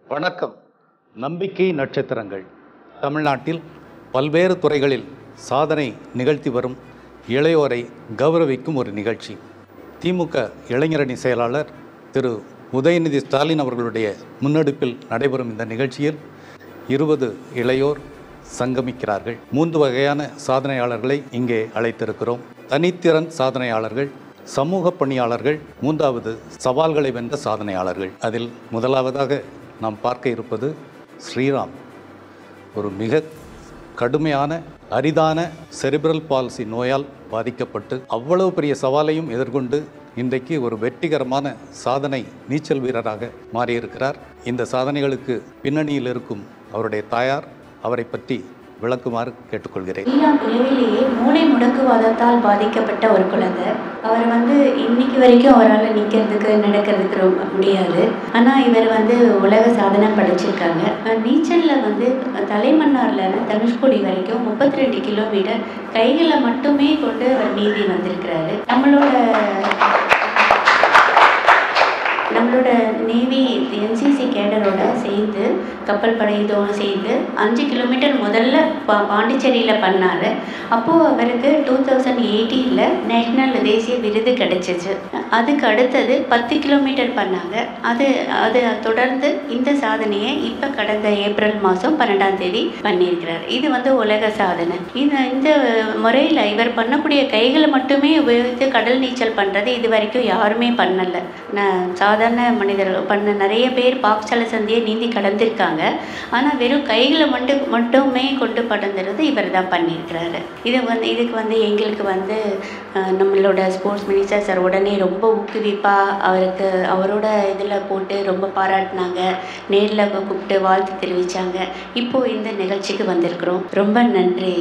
வணக்கம் நம்பிக்கை நட்சத்திரங்கள் தமிழ்நாட்டில் பல்வேறு துறைகளில் சாதனை நிகழ்த்தி வரும் இளையோரை கௌரவிக்கும் ஒரு நிகழ்ச்சி திமுக இளைஞரணி செயலாளர் திரு உதயநிதி ஸ்டாலின் அவர்களுடைய முன்னெடுப்பில் நடைபெறும் இந்த நிகழ்ச்சியில் இருபது இளையோர் சங்கமிக்கிறார்கள் மூன்று வகையான சாதனையாளர்களை இங்கே அழைத்திருக்கிறோம் தனித்திறன் சாதனையாளர்கள் சமூக பணியாளர்கள் மூன்றாவது சவால்களை வென்ற சாதனையாளர்கள் அதில் முதலாவதாக நாம் பார்க்க இருப்பது ஸ்ரீராம் ஒரு மிக கடுமையான அரிதான செரிப்ரல் பால்சி நோயால் பாதிக்கப்பட்டு அவ்வளவு பெரிய சவாலையும் எதிர்கொண்டு இன்றைக்கு ஒரு வெற்றிகரமான சாதனை நீச்சல் வீரராக மாறியிருக்கிறார் இந்த சாதனைகளுக்கு பின்னணியில் இருக்கும் அவருடைய தாயார் அவரை பற்றி விளக்குமாறு கேட்டுக்கொள்கிறேன் ஸ்ரீராம் பிறவிலேயே மூளை முடக்குவாதத்தால் பாதிக்கப்பட்ட ஒரு குழந்தை அவர் வந்து இன்னைக்கு வரைக்கும் அவரால் நிற்கிறதுக்கு நடக்கிறதுக்கு ரொம்ப முடியாது ஆனால் இவர் வந்து உலக சாதனை படைச்சிருக்காங்க அஹ் நீச்சல்ல வந்து தலைமன்னார்ல தனுஷ்கோடி வரைக்கும் முப்பத்தி ரெண்டு கிலோமீட்டர் கைகளை மட்டுமே கொண்டு அவர் நீந்தி வந்திருக்கிறாரு நம்மளோட நம்மளோட நேவி என்சிசி கேடரோட சேர்ந்து கப்பல் படை இதோட சேர்ந்து அஞ்சு கிலோமீட்டர் முதல்ல பா பாண்டிச்சேரியில் பண்ணார் அப்போது அவருக்கு டூ தௌசண்ட் எயிட்டீனில் நேஷ்னல் தேசிய விருது கிடைச்சிச்சு அதுக்கு அடுத்தது பத்து கிலோமீட்டர் பண்ணாங்க அது அது தொடர்ந்து இந்த சாதனையை இப்போ கடந்த ஏப்ரல் மாதம் பன்னெண்டாம் தேதி பண்ணியிருக்கிறார் இது வந்து உலக சாதனை இந்த இந்த முறையில் இவர் பண்ணக்கூடிய கைகளை மட்டுமே உபயோகித்து கடல் நீச்சல் பண்ணுறது இது வரைக்கும் யாருமே பண்ணலை நான் சாதாரண மனிதர்கள் பண்ண நிறைய பேர் பாக்சல சந்தியை நீந்தி கடந்திருக்காங்க ஆனால் வெறும் கைகளை மட்டும் மட்டுமே கொண்டு படந்துறது இவர் தான் பண்ணியிருக்கிறாரு இது வந்து இதுக்கு வந்து எங்களுக்கு வந்து அஹ், நம்மளோட ஸ்போர்ட்ஸ் மினிஸ்டர் சார் உடனே ரொம்ப ஊக்குவிப்பாக அவருக்கு அவரோட இதில் போட்டு ரொம்ப பாராட்டினாங்க நேரில் கூப்பிட்டு வாழ்த்து தெரிவித்தாங்க இப்போது இந்த நிகழ்ச்சிக்கு வந்திருக்கிறோம் ரொம்ப நன்றி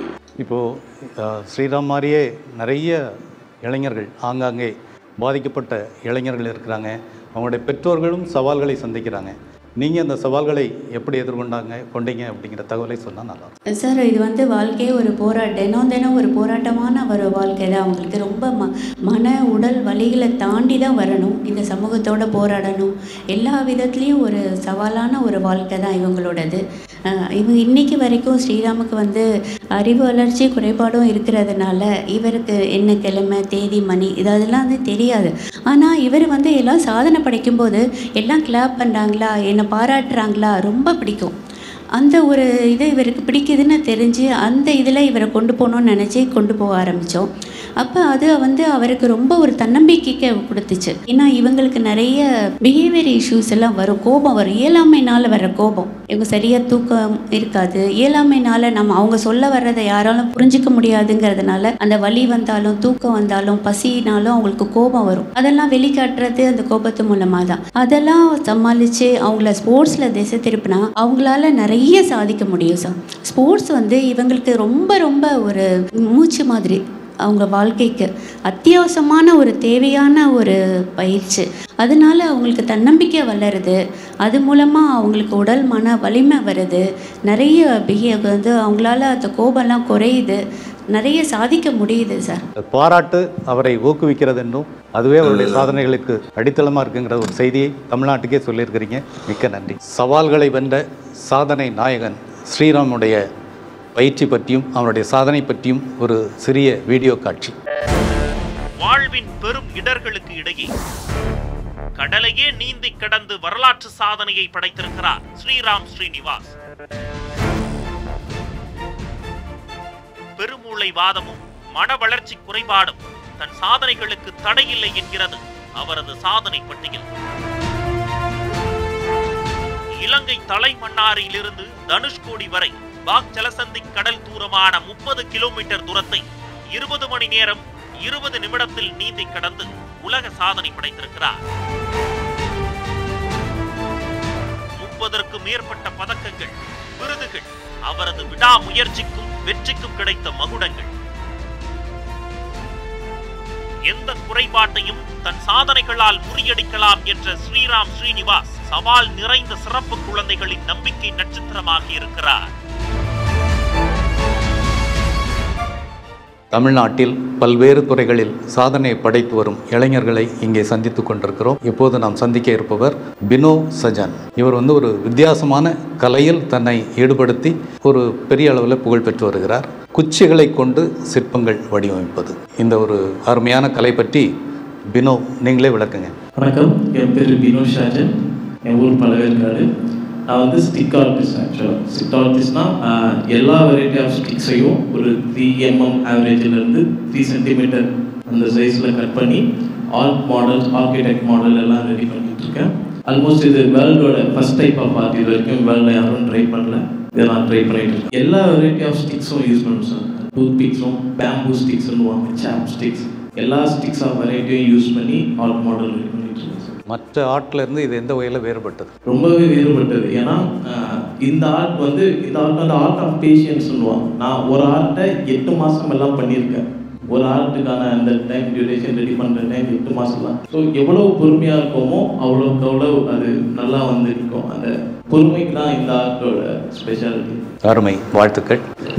இப்போது ஸ்ரீராம் மாதிரியே நிறைய இளைஞர்கள் ஆங்காங்கே பாதிக்கப்பட்ட இளைஞர்கள் இருக்கிறாங்க அவங்களுடைய பெற்றோர்களும் சவால்களை சந்திக்கிறாங்க நீங்கள் அந்த சவால்களை எப்படி எதிர்கொண்டாங்க கொண்டீங்க அப்படிங்கிற தகவலை சொன்னால் நல்லா இருக்கும். சார் இது வந்து வாழ்க்கையே ஒரு போராட்டம் தினம் தினம் ஒரு போராட்டமான ஒரு வாழ்க்கை தான் அவங்களுக்கு ரொம்ப ம மன உடல் வலிகளை தாண்டி தான் வரணும் இந்த சமூகத்தோட போராடணும் எல்லா விதத்துலேயும் ஒரு சவாலான ஒரு வாழ்க்கை தான் இவங்களோடது அஹ் இவங்க இன்னைக்கு வரைக்கும் ஸ்ரீராமுக்கு வந்து அறிவு வளர்ச்சி குறைபாடும் இருக்கிறதுனால இவருக்கு என்ன கிழமை தேதி மணி இதெல்லாம் வந்து தெரியாது ஆனால் இவர் வந்து எல்லாம் சாதனை படைக்கும்போது எல்லாம் கிளாப் பண்ணுறாங்களா என்னை பாராட்டுறாங்களா ரொம்ப பிடிக்கும் அந்த ஒரு இது இவருக்கு பிடிக்குதுன்னு தெரிஞ்சு அந்த இதில் இவரை கொண்டு போகணும்னு நினச்சி கொண்டு போக ஆரம்பித்தோம் அப்போ அது வந்து அவருக்கு ரொம்ப ஒரு தன்னம்பிக்கைக்கு கொடுத்துச்சு ஏன்னா இவங்களுக்கு நிறைய பிஹேவியர் இஷ்யூஸ் எல்லாம் வரும் கோபம் வரும் இயலாமைனால் வர கோபம் இவங்க சரியாக தூக்கம் இருக்காது இயலாமைனால நம்ம அவங்க சொல்ல வர்றதை யாராலும் புரிஞ்சிக்க முடியாதுங்கிறதுனால அந்த வலி வந்தாலும் தூக்கம் வந்தாலும் பசினாலும் அவங்களுக்கு கோபம் வரும் அதெல்லாம் வெளிக்காட்டுறது அந்த கோபத்து மூலமாக தான் அதெல்லாம் சமாளித்து அவங்கள ஸ்போர்ட்ஸில் திசை திருப்பினா அவங்களால நிறைய சாதிக்க முடியும் சார் ஸ்போர்ட்ஸ் வந்து இவங்களுக்கு ரொம்ப ரொம்ப ஒரு மூச்சு மாதிரி அவங்க வாழ்க்கைக்கு அத்தியாவசியமான ஒரு தேவையான ஒரு பயிற்சி அதனால அவங்களுக்கு தன்னம்பிக்கை வளருது அது மூலமாக அவங்களுக்கு உடல் மன வலிமை வருது நிறைய பிஹேவ் வந்து அவங்களால அந்த கோபம்லாம் குறையுது நிறைய சாதிக்க முடியுது சார் பாராட்டு அவரை ஊக்குவிக்கிறது என்றும் அதுவே அவருடைய சாதனைகளுக்கு அடித்தளமாக இருக்குங்கிற ஒரு செய்தியை தமிழ்நாட்டுக்கே சொல்லியிருக்கிறீங்க மிக்க நன்றி சவால்களை வென்ற சாதனை நாயகன் ஸ்ரீராமுடைய பயிற்சி பற்றியும் அவருடைய சாதனை பற்றியும் ஒரு சிறிய வீடியோ காட்சி வாழ்வின் பெரும் இடர்களுக்கு இடையே கடலையே நீந்தி கடந்து வரலாற்று சாதனையை படைத்திருக்கிறார் ஸ்ரீராம் ஸ்ரீனிவாஸ் பெருமூளை வாதமும் மன வளர்ச்சி குறைபாடும் தன் சாதனைகளுக்கு தடையில்லை என்கிறது அவரது சாதனை பட்டியல் இலங்கை தலைமன்னாரிலிருந்து தனுஷ்கோடி வரை பாக் ஜலசந்தி கடல் தூரமான முப்பது கிலோமீட்டர் தூரத்தை இருபது மணி நேரம் இருபது நிமிடத்தில் நீந்தி கடந்து உலக சாதனை படைத்திருக்கிறார் முப்பதற்கும் மேற்பட்ட பதக்கங்கள் விருதுகள் அவரது விடாமுயற்சிக்கும் வெற்றிக்கும் கிடைத்த மகுடங்கள் எந்த குறைபாட்டையும் தன் சாதனைகளால் முறியடிக்கலாம் என்ற ஸ்ரீராம் ஸ்ரீனிவாஸ் சவால் நிறைந்த சிறப்பு குழந்தைகளின் நம்பிக்கை நட்சத்திரமாக இருக்கிறார் தமிழ்நாட்டில் பல்வேறு துறைகளில் சாதனை படைத்து வரும் இளைஞர்களை இங்கே சந்தித்து கொண்டிருக்கிறோம் இப்போது நாம் சந்திக்க இருப்பவர் பினோ சஜன் இவர் வந்து ஒரு வித்தியாசமான கலையில் தன்னை ஈடுபடுத்தி ஒரு பெரிய அளவில் புகழ் பெற்று வருகிறார் குச்சிகளை கொண்டு சிற்பங்கள் வடிவமைப்பது இந்த ஒரு அருமையான கலை பற்றி பினோ நீங்களே விளக்குங்க வணக்கம் என் பேர் பினோத் ஷாஜன் என் ஊர் பழவேற்காடு நான் வந்து ஸ்டிக் ஆர்டிஸ்ட் ஆக்சுவலாக ஸ்டிக் ஆர்டிஸ்ட்னா எல்லா வெரைட்டி ஆஃப் ஸ்டிக்ஸையும் ஒரு த்ரீ எம்எம் ஆவரேஜிலேருந்து த்ரீ சென்டிமீட்டர் அந்த சைஸில் கட் பண்ணி ஆர்ட் மாடல் ஆர்கிடெக்ட் மாடல் எல்லாம் ரெடி பண்ணிட்டு இருக்கேன் ஆல்மோஸ்ட் இது வேர்ல்டோட ஃபர்ஸ்ட் டைப் ஆஃப் ஆர்ட் இது வரைக்கும் வேர்ல்டில் யாரும் ட்ரை பண்ணல இதை நான் ட்ரை பண்ணிட்டு இருக்கேன் எல்லா வெரைட்டி ஆஃப் ஸ்டிக்ஸும் யூஸ் பண்ணுவோம் சார் டூத் பிக்ஸும் பேம்பூ ஸ்டிக்ஸ்னுவாங்க சாப் ஸ்டிக்ஸ் எல்லா ஸ்டிக்ஸ் ஆஃப் வெரைட்டியும் யூஸ் பண்ணி ஆர்ட் மாடல் ரெடி பண்ணிட்டு இருக்கேன் சார் மற்ற ஆர்ட்ல இருந்து இது எந்த வகையில் வேறுபட்டது ரொம்பவே வேறுபட்டது ஏன்னா அஹ், இந்த ஆர்ட் வந்து இந்த ஆர்ட் வந்து ஆர்ட் ஆஃப் பேஷியன்ஸ் சொல்லுவாங்க நான் ஒரு ஆர்ட்டை எட்டு மாதம் எல்லாம் பண்ணியிருக்கேன் ஒரு ஆர்ட்டுக்கான அந்த டைம் டியூரேஷன் ரெடி பண்ணுற டைம் எட்டு மாதம் தான் ஸோ எவ்வளோ பொறுமையாக இருக்கோமோ அவ்வளோக்கு அவ்வளோ அது நல்லா வந்து இருக்கும் அந்த பொறுமைக்கு தான் இந்த ஆர்ட்டோட ஸ்பெஷாலிட்டி அருமை வாழ்த்துக்கள்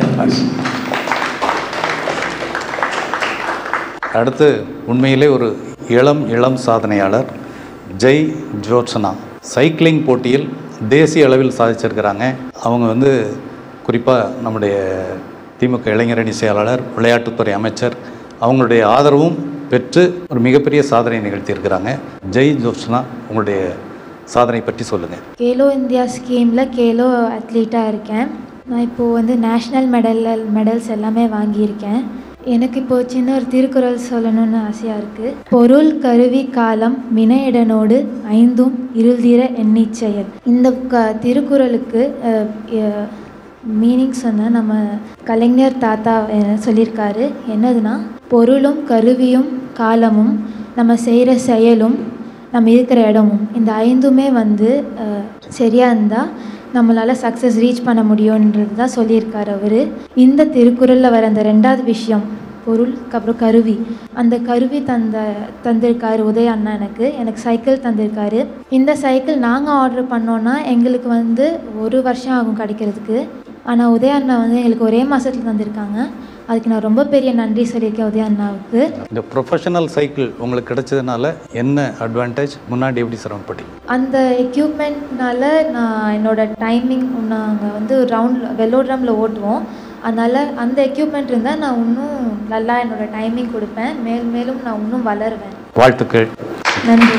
அடுத்து உண்மையிலே ஒரு இளம் இளம் சாதனையாளர் ஜெய் ஜோத்சனா சைக்கிளிங் போட்டியில் தேசிய அளவில் சாதிச்சிருக்கிறாங்க அவங்க வந்து குறிப்பாக நம்முடைய திமுக இளைஞரணி செயலாளர் விளையாட்டுத்துறை அமைச்சர் அவங்களுடைய ஆதரவும் பெற்று ஒரு மிகப்பெரிய சாதனை நிகழ்த்தியிருக்கிறாங்க ஜெய் ஜோத்சனா உங்களுடைய சாதனை பற்றி சொல்லுங்கள் கேலோ இந்தியா ஸ்கீமில் கேலோ அத்லீட்டாக இருக்கேன் நான் இப்போது வந்து நேஷ்னல் மெடல் மெடல்ஸ் எல்லாமே வாங்கியிருக்கேன் எனக்கு இப்போது சின்ன ஒரு திருக்குறள் சொல்லணும்னு ஆசையாக இருக்குது பொருள் கருவி காலம் வினையிடனோடு ஐந்தும் இருள்தீர எண்ணிச் செயல் இந்த க திருக்குறளுக்கு மீனிங் சொன்ன நம்ம கலைஞர் தாத்தா அஹ், சொல்லியிருக்காரு என்னதுன்னா பொருளும் கருவியும் காலமும் நம்ம செய்கிற செயலும் நம்ம இருக்கிற இடமும் இந்த ஐந்துமே வந்து அஹ், சரியா இருந்தால் நம்மளால் சக்ஸஸ் ரீச் பண்ண முடியுன்றது தான் சொல்லியிருக்கார் அவர் இந்த திருக்குறளில் வர அந்த ரெண்டாவது விஷயம் பொருள் அப்புறம் கருவி அந்த கருவி தந்த தந்திருக்காரு உதய அண்ணா எனக்கு எனக்கு சைக்கிள் தந்திருக்காரு இந்த சைக்கிள் நாங்கள் ஆர்டர் பண்ணோன்னா எங்களுக்கு வந்து ஒரு வருஷம் ஆகும் கிடைக்கிறதுக்கு ஆனால் உதய அண்ணா வந்து எங்களுக்கு ஒரே மாதத்தில் தந்திருக்காங்க அதுக்கு நான் ரொம்ப பெரிய நன்றி சொல்லியிருக்கேன் உதய அண்ணாவுக்கு இந்த ப்ரொஃபஷனல் சைக்கிள் உங்களுக்கு கிடைச்சதுனால என்ன அட்வான்டேஜ் முன்னாடி எப்படி சிரமப்பட்டீங்க அந்த எக்யூப்மெண்ட்னால நான் என்னோட டைமிங் நாங்கள் வந்து ரவுண்ட் வெள்ளோட்ரமில் ஓட்டுவோம் அதனால் அந்த எக்யூப்மெண்ட் இருந்தால் நான் இன்னும் நல்லா என்னோட டைமிங் கொடுப்பேன் மேல் மேலும் நான் இன்னும் வளருவேன் வாழ்த்துக்கள் நன்றி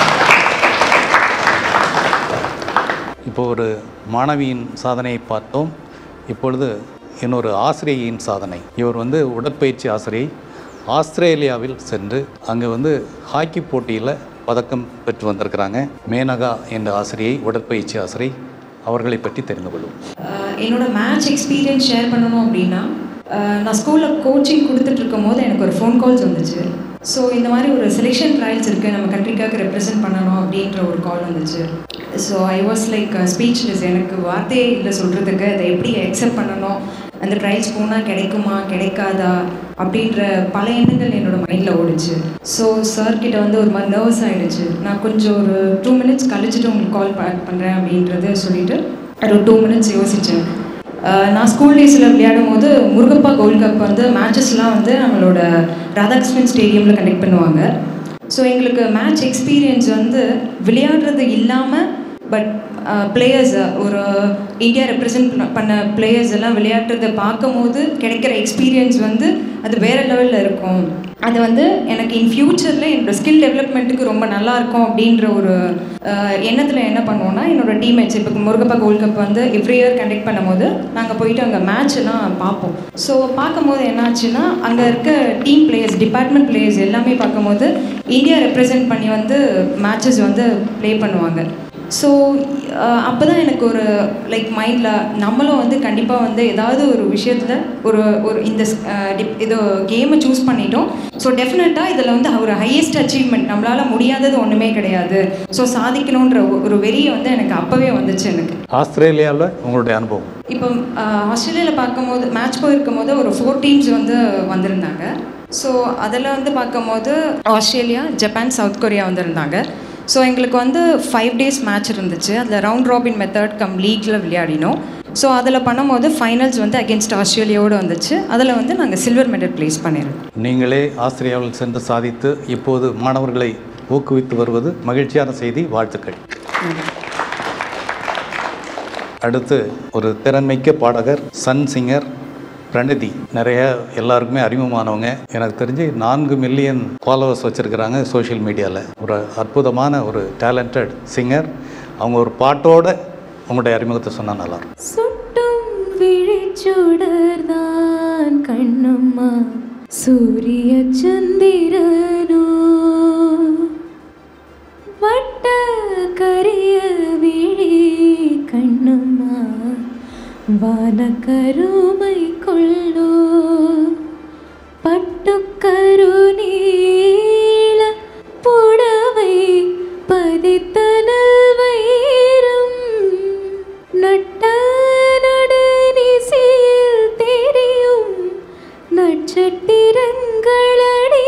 இப்போ ஒரு மாணவியின் சாதனையை பார்த்தோம் இப்பொழுது இன்னொரு ஆசிரியையின் சாதனை இவர் வந்து உடற்பயிற்சி ஆசிரியை ஆஸ்திரேலியாவில் சென்று அங்கே வந்து ஹாக்கி போட்டியில் பதக்கம் பெற்று வந்திருக்கிறாங்க மேனகா என்ற ஆசிரியை உடற்பயிற்சி ஆசிரியை அவர்களை பற்றி தெரிந்து கொள்வோம் ஆஹ் என்னோட மேட்ச் எக்ஸ்பீரியன்ஸ் ஷேர் பண்ணணும் அப்படின்னா ஆஹ் நான் ஸ்கூலில் கோச்சிங் கொடுத்துட்டு இருக்கும் போது எனக்கு ஒரு ஃபோன் கால்ஸ் வந்துச்சு ஸோ இந்த மாதிரி ஒரு செலெக்ஷன் ட்ரையல்ஸ் இருக்குது நம்ம கண்ட்ரிக்காக ரெப்ரசென்ட் பண்ணணும் அப்படின்ற ஒரு கால் வந்துச்சு so I was like speechless எனக்கு வார்த்தையே இல்லை சொல்கிறதுக்கு அதை எப்படி அக்செப்ட் பண்ணணும் அந்த ட்ரையல்ஸ் போனால் கிடைக்குமா கிடைக்காதா அப்படின்ற பல எண்ணங்கள் என்னோட மைண்டில் ஓடுச்சு ஸோ சார் கிட்ட வந்து ஒரு மாதிரி நர்வஸ் ஆகிடுச்சு நான் கொஞ்சம் ஒரு டூ மினிட்ஸ் கழிச்சிட்டு உங்களுக்கு கால் பேக் பண்ணுறேன் அப்படின்றத சொல்லிட்டு ஒரு டூ மினிட்ஸ் யோசித்தேன் நான் ஸ்கூல் டேஸில் விளையாடும் போது முருகப்பா கோல்ட் கப் வந்து மேட்சஸ்லாம் வந்து நம்மளோட ராதாகிருஷ்ணன் ஸ்டேடியமில் கண்டக்ட் பண்ணுவாங்க ஸோ எங்களுக்கு மேட்ச் எக்ஸ்பீரியன்ஸ் வந்து விளையாடுறது இல்லாமல் பட் பிளேயர்ஸ் ஒரு இந்தியா ரெப்ரசன்ட் பண்ண பிளேயர்ஸ் எல்லாம் விளையாடுறத பார்க்கும்போது கிடைக்கிற எக்ஸ்பீரியன்ஸ் வந்து அது வேறு லெவலில் இருக்கும் அது வந்து எனக்கு இன் ஃப்யூச்சரில் என்னோட ஸ்கில் டெவலப்மெண்ட்டுக்கு ரொம்ப நல்லா இருக்கும் அப்படின்ற ஒரு எண்ணத்தில் என்ன பண்ணுவோம்னா என்னோட டீம்மேட்ஸ் இப்போ முருகப்பா கோல்ட் கப் வந்து எவ்ரி இயர் கண்டக்ட் பண்ணும்போது நாங்கள் போயிட்டு அங்கே மேட்ச் எல்லாம் பார்ப்போம் ஸோ பார்க்கும்போது என்னாச்சுன்னா அங்கே இருக்க டீம் பிளேயர்ஸ் டிபார்ட்மெண்ட் பிளேயர்ஸ் எல்லாமே பார்க்கும்போது இந்தியா ரெப்ரசன்ட் பண்ணி வந்து மேட்சஸ் வந்து ப்ளே பண்ணுவாங்க ஸோ அப்போ தான் எனக்கு ஒரு லைக் மைண்டில் நம்மளும் வந்து கண்டிப்பாக வந்து ஏதாவது ஒரு விஷயத்தில் ஒரு ஒரு இந்த அஹ், dip- இது கேமை சூஸ் பண்ணிட்டோம் ஸோ டெஃபினட்டாக இதில் வந்து ஒரு ஹையஸ்ட் அச்சீவ்மெண்ட் நம்மளால் முடியாதது ஒன்றுமே கிடையாது ஸோ சாதிக்கணுன்ற ஒ- ஒரு வெறியை வந்து எனக்கு அப்போவே வந்துச்சு எனக்கு ஆஸ்திரேலியாவில் உங்களுடைய அனுபவம் இப்போ ஆஸ்திரேலியாவில் பார்க்கும்போது மேட்ச் போயிருக்கும் போது ஒரு ஃபோர் டீம்ஸ் வந்து வந்திருந்தாங்க ஸோ அதில் வந்து பார்க்கும்போது ஆஸ்திரேலியா ஜப்பான் சவுத் கொரியா வந்திருந்தாங்க ஸோ எங்களுக்கு வந்து ஃபைவ் டேஸ் மேட்ச் இருந்துச்சு அதில் ரவுண்ட் ராபின் மெத்தட் கம் லீக்கில் விளையாடினோம் ஸோ அதில் பண்ணும்போது ஃபைனல்ஸ் வந்து அகேன்ஸ்ட் ஆஸ்திரேலியாவோடு வந்துச்சு அதில் வந்து நாங்கள் சில்வர் மெடல் ப்ளேஸ் பண்ணியிருக்கோம் நீங்களே ஆஸ்திரேலியாவில் சென்று சாதித்து இப்போது மாணவர்களை ஊக்குவித்து வருவது மகிழ்ச்சியான செய்தி வாழ்த்துக்கள் அடுத்து ஒரு திறன்மிக்க பாடகர் சன் சிங்கர் பிரணதி நிறைய எல்லாருக்குமே அறிமுகமானவங்க எனக்கு தெரிஞ்சு நான்கு மில்லியன் ஃபாலோவர்ஸ் வச்சுருக்கிறாங்க சோஷியல் மீடியாவில் ஒரு அற்புதமான ஒரு டேலண்டட் சிங்கர் அவங்க ஒரு பாட்டோட உங்களுடைய அறிமுகத்தை சொன்னால் நல்லாயிருக்கும் சுட்டும் விழிச்சுடர்தான் கண்ணம்மா சூரிய சந்திரனோ வட்ட கரிய விழி கண்ணம்மா வான கருமை கொள்ளோ பட்டுக்கரு நீள புடவை பதித்தனல் வைரம் நட்ட நடுநிசையில் தெரியும் நட்சத்திரங்களடி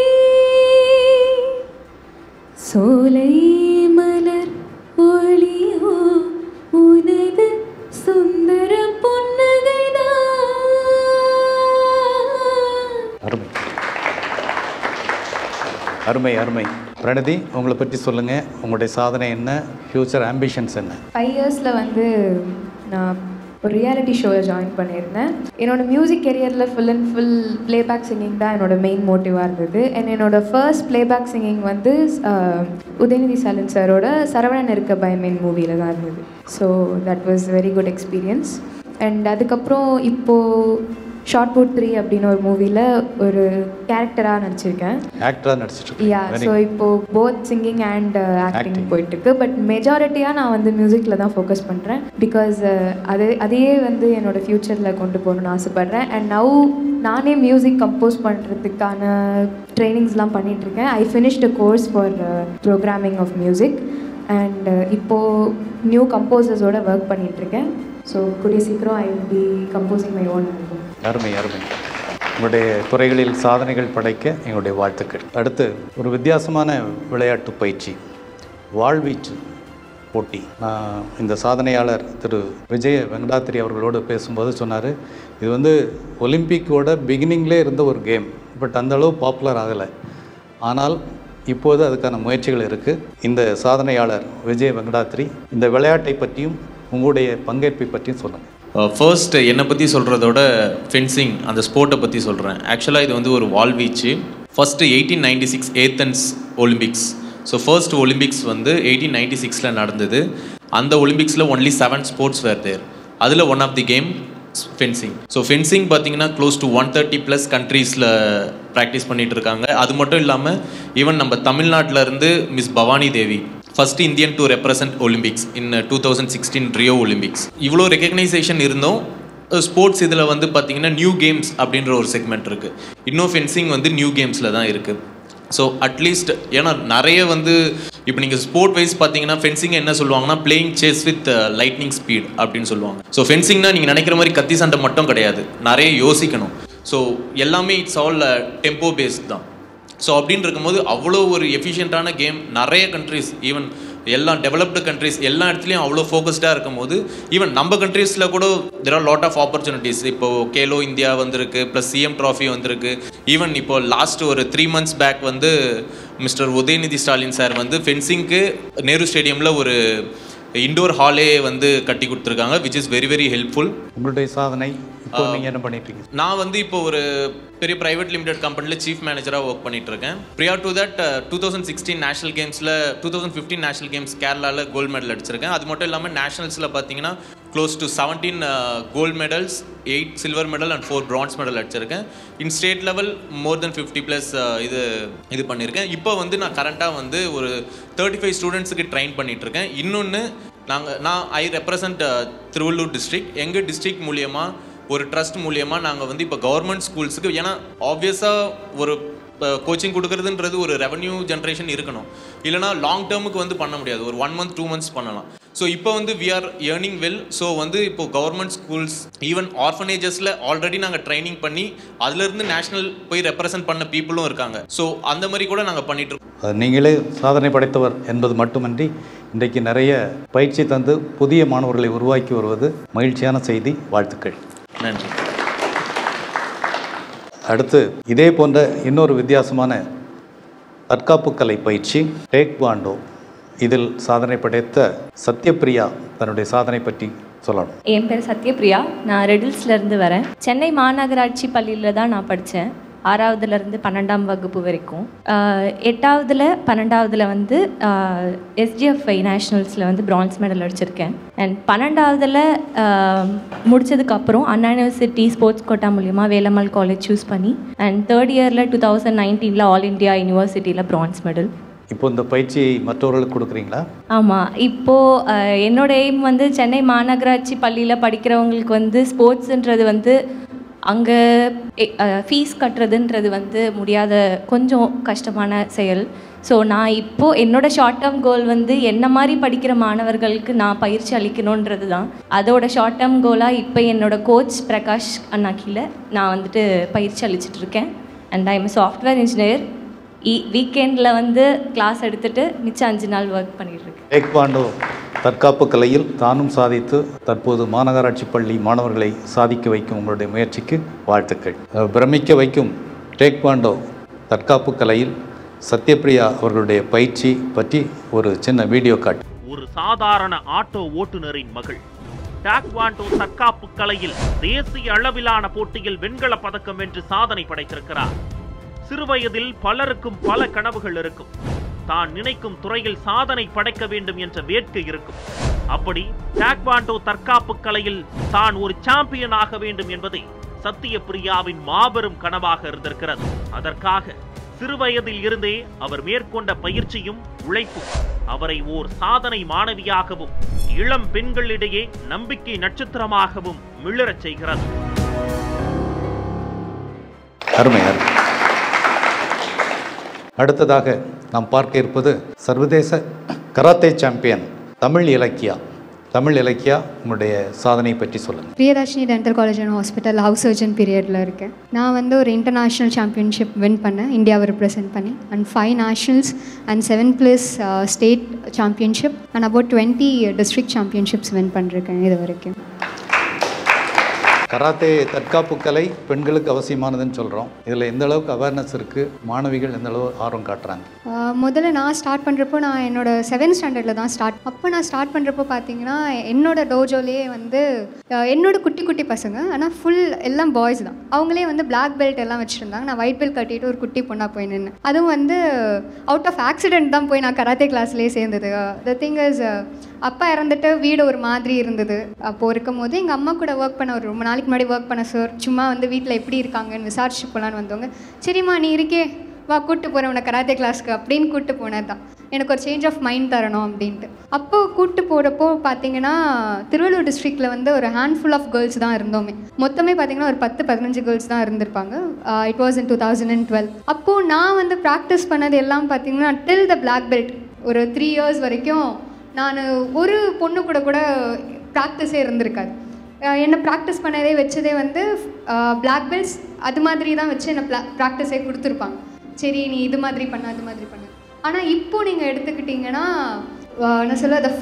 சோலை மலர் ஒளியோ உனது சுந்தர பொன்னகைதான் அருமை அருமை அருமை பிரணதி உங்களை பற்றி சொல்லுங்கள் உங்களுடைய சாதனை என்ன ஃப்யூச்சர் ஆம்பிஷன்ஸ் என்ன ஃபைவ் இயர்ஸில் வந்து நான் ஒரு ரியாலிட்டி ஷோவை ஜாயின் பண்ணியிருந்தேன் என்னோடய மியூசிக் கெரியரில் full and full playback singing தான் என்னோட மெயின் மோட்டிவாக இருந்தது அண்ட் என்னோட ஃபர்ஸ்ட் ப்ளேபேக் சிங்கிங் வந்து ஆஹ், உதயநிதி சாலன் சாரோட சரவணன் இருக்க பயமேன் மூவியில் தான் இருந்தது so that was very good experience and அதுக்கப்புறம் இப்போது ஷார்ட் புட் த்ரீ அப்படின்னு ஒரு மூவியில் ஒரு கேரக்டராக நடிச்சிருக்கேன் ஆக்டராக நடிச்சிட்டு யா ஸோ இப்போ போத் சிங்கிங் அண்ட் ஆக்டிங் போயிட்டுருக்கு பட் மெஜாரிட்டியாக நான் வந்து மியூசிக்கில் தான் ஃபோக்கஸ் பண்ணுறேன் பிகாஸ் அது அதையே வந்து என்னோட ஃப்யூச்சரில் கொண்டு போகணும்னு ஆசைப்பட்றேன் அண்ட் நவ் நானே மியூசிக் கம்போஸ் பண்ணுறதுக்கான ட்ரைனிங்ஸ்லாம் பண்ணிகிட்ருக்கேன் I finished a course for programming of music and இப்போது நியூ கம்போசர்ஸோட ஒர்க் பண்ணிகிட்ருக்கேன் ஸோ கூடிய சீக்கிரம் I will be composing my own album அருமை அருமை உங்களுடைய துறைகளில் சாதனைகள் படைக்க எங்களுடைய வாழ்த்துக்கள் அடுத்து ஒரு வித்தியாசமான விளையாட்டு பயிற்சி வாழ்வீச்சு போட்டி நான் இந்த சாதனையாளர் திரு விஜய வெங்கடாத்திரி அவர்களோடு பேசும்போது சொன்னார் இது வந்து ஒலிம்பிக்கோட பிகினிங்லே இருந்த ஒரு கேம் பட் அந்த அளவு பாப்புலர் ஆகலை ஆனால் இப்போது அதுக்கான முயற்சிகள் இருக்குது இந்த சாதனையாளர் விஜய வெங்கடாத்திரி இந்த விளையாட்டை பற்றியும் உங்களுடைய பங்கேற்பை பற்றியும் சொல்லுங்கள் ஃபர்ஸ்ட் என்னை பற்றி சொல்கிறதோட ஃபென்சிங் அந்த ஸ்போர்ட்டை பற்றி சொல்கிறேன் ஆக்சுவலாக இது வந்து ஒரு வால்வீச்சு first eighteen ninety six Athens Olympics so first Olympics வந்து எயிட்டீன் நைன்டி சிக்ஸில் நடந்தது அந்த ஒலிம்பிக்ஸில் only seven sports were there அதில் one of the game fencing so fencing பார்த்தீங்கன்னா close to one thirty plus கண்ட்ரீஸில் ப்ராக்டிஸ் பண்ணிட்டு இருக்காங்க அது மட்டும் இல்லாமல் ஈவன் நம்ம தமிழ்நாட்டில் இருந்து miss Bhavani Devi first Indian to represent Olympics in two thousand sixteen Rio Olympics இவ்வளோ ரெகக்னைசேஷன் இருந்தும் ஸ்போர்ட்ஸ் இதில் வந்து பார்த்தீங்கன்னா நியூ கேம்ஸ் அப்படின்ற ஒரு செக்மெண்ட் இருக்குது இன்னும் ஃபென்சிங் வந்து நியூ கேம்ஸில் தான் இருக்குது ஸோ அட்லீஸ்ட் ஏன்னா நிறைய வந்து இப்போ நீங்கள் ஸ்போர்ட் வைஸ் பார்த்தீங்கன்னா ஃபென்சிங் என்ன சொல்லுவாங்கன்னா playing chess with lightning speed அப்படின்னு சொல்லுவாங்க ஸோ ஃபென்சிங்னா நீங்கள் நினைக்கிற மாதிரி கத்தி சண்டை மட்டும் கிடையாது நிறைய யோசிக்கணும் ஸோ எல்லாமே இட்ஸ் ஆல் டெம்போ பேஸ்ட் தான் ஸோ அப்படின்னு இருக்கும்போது அவ்வளோ ஒரு எஃபிஷியண்ட்டான கேம் நிறைய கண்ட்ரிஸ் ஈவன் எல்லா டெவலப்டு கண்ட்ரிஸ் எல்லா இடத்துலையும் அவ்வளோ ஃபோக்கஸ்டாக இருக்கும்போது ஈவன் நம்ம கண்ட்ரீஸில் கூட there are lot of opportunities இப்போ கேலோ இந்தியா வந்திருக்கு ப்ளஸ் சிஎம் ட்ராஃபி வந்திருக்கு ஈவன் இப்போ லாஸ்ட் ஒரு த்ரீ மந்த்ஸ் பேக் வந்து மிஸ்டர் உதயநிதி ஸ்டாலின் சார் வந்து ஃபென்சிங்க்கு நேரு ஸ்டேடியமில் ஒரு இண்டோர் ஹாலே வந்து கட்டி கொடுத்துருக்காங்க which is very very helpful உங்களுடைய சாதனை இப்போ நீங்கள் என்ன பண்ணிட்டீங்க நான் வந்து இப்போ ஒரு பெரிய பிரைவேட் லிமிடெட் கம்பெனியில் சீஃப் மேனேஜராக ஒர்க் பண்ணிட்டு இருக்கேன் prior to that two thousand sixteen national கேம்ஸில் two thousand fifteen national games கேரளாவில் கோல்டு மெடல் அடிச்சிருக்கேன் அது மட்டும் இல்லாமல் நேஷனல்ஸில் பார்த்தீங்கன்னா close to seventeen gold medals eight silver medal and four bronze medal அடிச்சிருக்கேன் in state level more than fifty plus இது இது பண்ணியிருக்கேன் இப்போ வந்து நான் கரண்ட்டாக வந்து ஒரு தேர்ட்டி ஃபைவ் ஸ்டூடெண்ட்ஸுக்கு ட்ரைன் பண்ணிட்டு இருக்கேன் இன்னொன்று நாங்கள் நான் ஐ ரெப்ரசன்ட் திருவள்ளூர் டிஸ்ட்ரிக்ட் எங்கள் டிஸ்ட்ரிக்ட் மூலியமாக ஒரு ட்ரஸ்ட் மூலியமாக நாங்கள் வந்து இப்போ கவர்மெண்ட் ஸ்கூல்ஸுக்கு ஏன்னா ஆப்வியஸாக ஒரு கோச்சிங் கொடுக்கறதுன்றது ஒரு ரெவன்யூ ஜென்ரேஷன் இருக்கணும் இல்லைனா லாங் டேர்முக்கு வந்து பண்ண முடியாது ஒரு ஒன் மந்த் டூ மந்த்ஸ் பண்ணலாம் ஸோ இப்போ வந்து we are earning well so வந்து இப்போ கவர்மெண்ட் ஸ்கூல்ஸ் ஈவன் ஆர்ஃபனேஜஸில் ஆல்ரெடி நாங்கள் ட்ரைனிங் பண்ணி அதுலேருந்து நேஷனல் போய் ரெப்ரசன்ட் பண்ண பீப்புளும் இருக்காங்க ஸோ அந்த மாதிரி கூட நாங்கள் பண்ணிட்டு இருக்கோம் அது நீங்களே சாதனை படைத்தவர் என்பது மட்டுமன்றி இன்றைக்கு நிறைய பயிற்சி தந்து புதிய மாணவர்களை உருவாக்கி வருவது மகிழ்ச்சியான செய்தி வாழ்த்துக்கள் நன்றி அடுத்து இதே போன்ற இன்னொரு வித்தியாசமான தற்காப்பு கலை பயிற்சி டேக் வாண்டோ இதில் சாதனை படைத்த சத்யபிரியா தன்னுடைய சாதனை பற்றி சொல்லணும் என் பேர் சத்யபிரியா நான் ரெடில்ஸ்லேருந்து வரேன் சென்னை மாநகராட்சி பள்ளியில் தான் நான் படித்தேன் ஆறாவதுலேருந்து பன்னெண்டாம் வகுப்பு வரைக்கும் ஆஹ் எட்டாவதுல பன்னெண்டாவதுல வந்து எஸ்டிஎஃப்ஐ நேஷ்னல்ஸில் வந்து பிரான்ஸ் மெடல் அடிச்சிருக்கேன் அண்ட் பன்னெண்டாவதுல ஆஹ் முடிச்சதுக்கப்புறம் அண்ணா யூனிவர்சிட்டி ஸ்போர்ட்ஸ் கோட்டா மூலியமாக வேலம்மாள் காலேஜ் சூஸ் பண்ணி அண்ட் தேர்ட் இயரில் டூ தௌசண்ட் நைன்டீனில் ஆல் இந்தியா யூனிவர்சிட்டியில் பிரான்ஸ் மெடல் இப்போ இந்த பயிற்சியை மற்றவர்களுக்கு கொடுக்குறீங்களா ஆமாம் இப்போது என்னோட எய்ம் வந்து சென்னை மாநகராட்சி பள்ளியில் படிக்கிறவங்களுக்கு வந்து ஸ்போர்ட்ஸுன்றது வந்து அங்கே ஃபீஸ் கட்டுறதுன்றது வந்து முடியாத கொஞ்சம் கஷ்டமான செயல் ஸோ நான் இப்போது என்னோட ஷார்ட் டேர்ம் கோல் வந்து என்ன மாதிரி படிக்கிற மாணவர்களுக்கு நான் பயிற்சி அளிக்கணுன்றது தான் அதோட ஷார்ட் டேர்ம் கோலாக இப்போ என்னோட கோச் பிரகாஷ் அண்ணா கீழே நான் வந்துட்டு பயிற்சி அளிச்சிட்ருக்கேன் and I am software engineer இ வீக்கெண்டில் வந்து கிளாஸ் எடுத்துட்டு மிச்சம் அஞ்சு நாள் ஒர்க் பண்ணிட்டு இருக்கேன் டேக்வாண்டோ தற்காப்பு கலையில் தானும் சாதித்து தற்போது மாநகராட்சி பள்ளி மாணவர்களை சாதிக்க வைக்கும் உங்களுடைய முயற்சிக்கு வாழ்த்துக்கள் அஹ், பிரமிக்க வைக்கும் டேக்வாண்டோ தற்காப்பு கலையில் சத்யபிரியா அவர்களுடைய பயிற்சி பற்றி ஒரு சின்ன வீடியோ காட்டு ஒரு சாதாரண ஆட்டோ ஓட்டுநரின் மகள் டாக்வாண்டோ தற்காப்பு கலையில் தேசிய அளவிலான போட்டியில் வெண்கல பதக்கம் வென்று சாதனை படைத்திருக்கிறார் சிறுவயதில் பலருக்கும் பல கனவுகள் இருக்கும் தான் நினைக்கும் துறையில் சாதனை படைக்க வேண்டும் என்ற வேட்கை இருக்கும் அப்படி டாக்வாண்டோ தற்காப்பு கலையில் தான் ஒரு சாம்பியன் ஆக வேண்டும் என்பதே சத்தியபிரியாவின் மாபெரும் கனவாக இருந்திருக்கிறது அதற்காக சிறுவயதில் இருந்தே அவர் மேற்கொண்ட பயிற்சியும் உழைப்பும் அவரை ஓர் சாதனை மாணவியாகவும் இளம் பெண்களிடையே நம்பிக்கை நட்சத்திரமாகவும் மிளிரச் செய்கிறது அருமை அருமை அடுத்ததாக நாம் பார்க்க இருப்பது சர்வதேச கராத்தே சாம்பியன் தமிழ் இலக்கியா தமிழ் இலக்கியா உங்களுடைய சாதனை பற்றி சொல்லுங்கள் Priyadarshini dental college and hospital house surgeon பீரியடில் இருக்கேன் நான் வந்து ஒரு இன்டர்நேஷ்னல் சாம்பியன்ஷிப் வின் பண்ணேன் இந்தியாவை ரெப்ரசென்ட் பண்ணி and five nationals and seven plus state championship and about twenty district championships win பண்ணிருக்கேன் இது வரைக்கும் கராத்தே தற்காப்பு கலை பெண்களுக்கு அவசியமானதுன்னு சொல்கிறோம் இதில் எந்த அளவுக்கு அவேர்னஸ் இருக்குது மாணவிகள் எந்த அளவு ஆர்வம் காட்டுறாங்க ஆஹ் முதல்ல நான் ஸ்டார்ட் பண்ணுறப்போ நான் என்னோட செவன்த் ஸ்டாண்டர்டில் தான் ஸ்டார்ட் அப்போ நான் ஸ்டார்ட் பண்ணுறப்போ பார்த்தீங்கன்னா என்னோட டோஜோலேயே வந்து ஆஹ் என்னோட குட்டி குட்டி பசங்க ஆனால் ஃபுல் எல்லாம் பாய்ஸ் தான் அவங்களே வந்து பிளாக் பெல்ட் எல்லாம் வச்சுருந்தாங்க நான் ஒயிட் பெல்ட் கட்டிட்டு ஒரு குட்டி பொண்ணாக போய் நின்று அதுவும் வந்து அவுட் ஆஃப் ஆக்சிடென்ட் தான் போய் நான் கராத்தே கிளாஸ்லேயே சேர்ந்தது த திங் இஸ் அப்பா இறந்துட்டு வீடு ஒரு மாதிரி இருந்தது அப்போது இருக்கும் போது எங்கள் அம்மா கூட ஒர்க் பண்ண ஒரு ரொம்ப நாளைக்கு முன்னாடி ஒர்க் பண்ண சார் சும்மா வந்து வீட்டில் எப்படி இருக்காங்கன்னு விசாரிச்சு போகலான்னு வந்தவங்க சரிம்மா நீ இருக்கே வா கூப்பிட்டு போகிறேன் உன்னை கராத்தே கிளாஸ்க்கு அப்படின்னு கூப்பிட்டு போனது தான் எனக்கு ஒரு சேஞ்ச் ஆஃப் மைண்ட் தரணும் அப்படின்ட்டு அப்போ கூப்பிட்டு போகிறப்போ பார்த்தீங்கன்னா திருவள்ளூர் டிஸ்ட்ரிக்டில் வந்து ஒரு ஹேண்ட்ஃபுல் ஆஃப் கேர்ள்ஸ் தான் இருந்தோமே மொத்தமே பார்த்தீங்கன்னா ஒரு பத்து பதினஞ்சு கேர்ள்ஸ் தான் இருந்திருப்பாங்க it was in two thousand and twelve அப்போது நான் வந்து ப்ராக்டிஸ் பண்ணது எல்லாம் பார்த்தீங்கன்னா டில் த பிளாக் பெல்ட் ஒரு த்ரீ இயர்ஸ் வரைக்கும் நான் ஒரு பொண்ணு கூட கூட ப்ராக்டிஸே இருந்திருக்காது அஹ் என்னை ப்ராக்டிஸ் பண்ணதே வச்சதே வந்து பிளாக் பெல்ட்ஸ் அது மாதிரி தான் வச்சு என்னை ப்ளா ப்ராக்டிஸே கொடுத்துருப்பாங்க சரி நீ இது மாதிரி பண்ண அது மாதிரி பண்ண ஆனால் இப்போ நீங்கள் எடுத்துக்கிட்டிங்கன்னா அஹ் என்ன சொல்ல the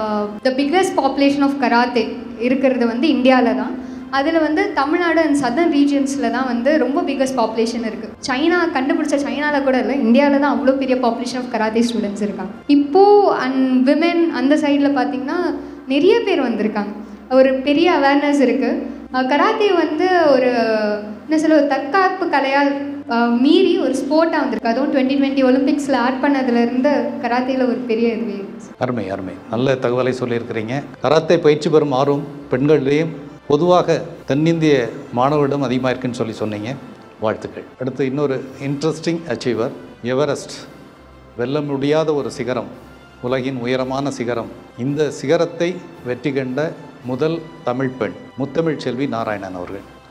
the biggest population of karate இருக்கிறது வந்து இந்தியாவில் தான் அதில் வந்து தமிழ்நாடு அண்ட் சதர்ன் ரீஜன்ஸில் தான் வந்து ரொம்ப பிக்கஸ்ட் பாப்புலேஷன் இருக்குது சைனா கண்டுபிடிச்ச சைனாவில் கூட இல்லை இந்தியாவில் தான் அவ்வளோ பெரிய பாப்புலேஷன் ஆஃப் கராத்தே ஸ்டூடெண்ட்ஸ் இருக்காங்க இப்போது அண்ட் விமென் அந்த சைடில் பார்த்தீங்கன்னா நிறைய பேர் வந்திருக்காங்க ஒரு பெரிய அவேர்னஸ் இருக்குது கராத்தே வந்து ஒரு என்ன சொல்ல ஒரு தற்காப்பு கலையால் அஹ், மீறி ஒரு ஸ்போர்ட்டாக வந்திருக்கு அதுவும் டுவெண்ட்டி டுவெண்ட்டி ஒலிம்பிக்ஸில் ஆட் பண்ணதுலேருந்து கராத்தேல ஒரு பெரிய இதுவே இருக்கு அருமை அருமை நல்ல தகவலை சொல்லியிருக்கிறீங்க கராத்தே பயிற்சி பெறும் ஆர்வம் பெண்களிடையும் பொதுவாக தென்னிந்திய மாணவரிடம் அதிகமாக இருக்குன்னு சொல்லி சொன்னீங்க வாழ்த்துக்கள் அடுத்து இன்னொரு இன்ட்ரெஸ்டிங் அச்சீவர் எவரெஸ்ட் வெல்ல முடியாத ஒரு சிகரம் உலகின் உயரமான சிகரம் இந்த சிகரத்தை வெற்றி கண்ட முதல் தமிழ் பெண் முத்தமிழ் செல்வி நாராயணன் அவர்கள்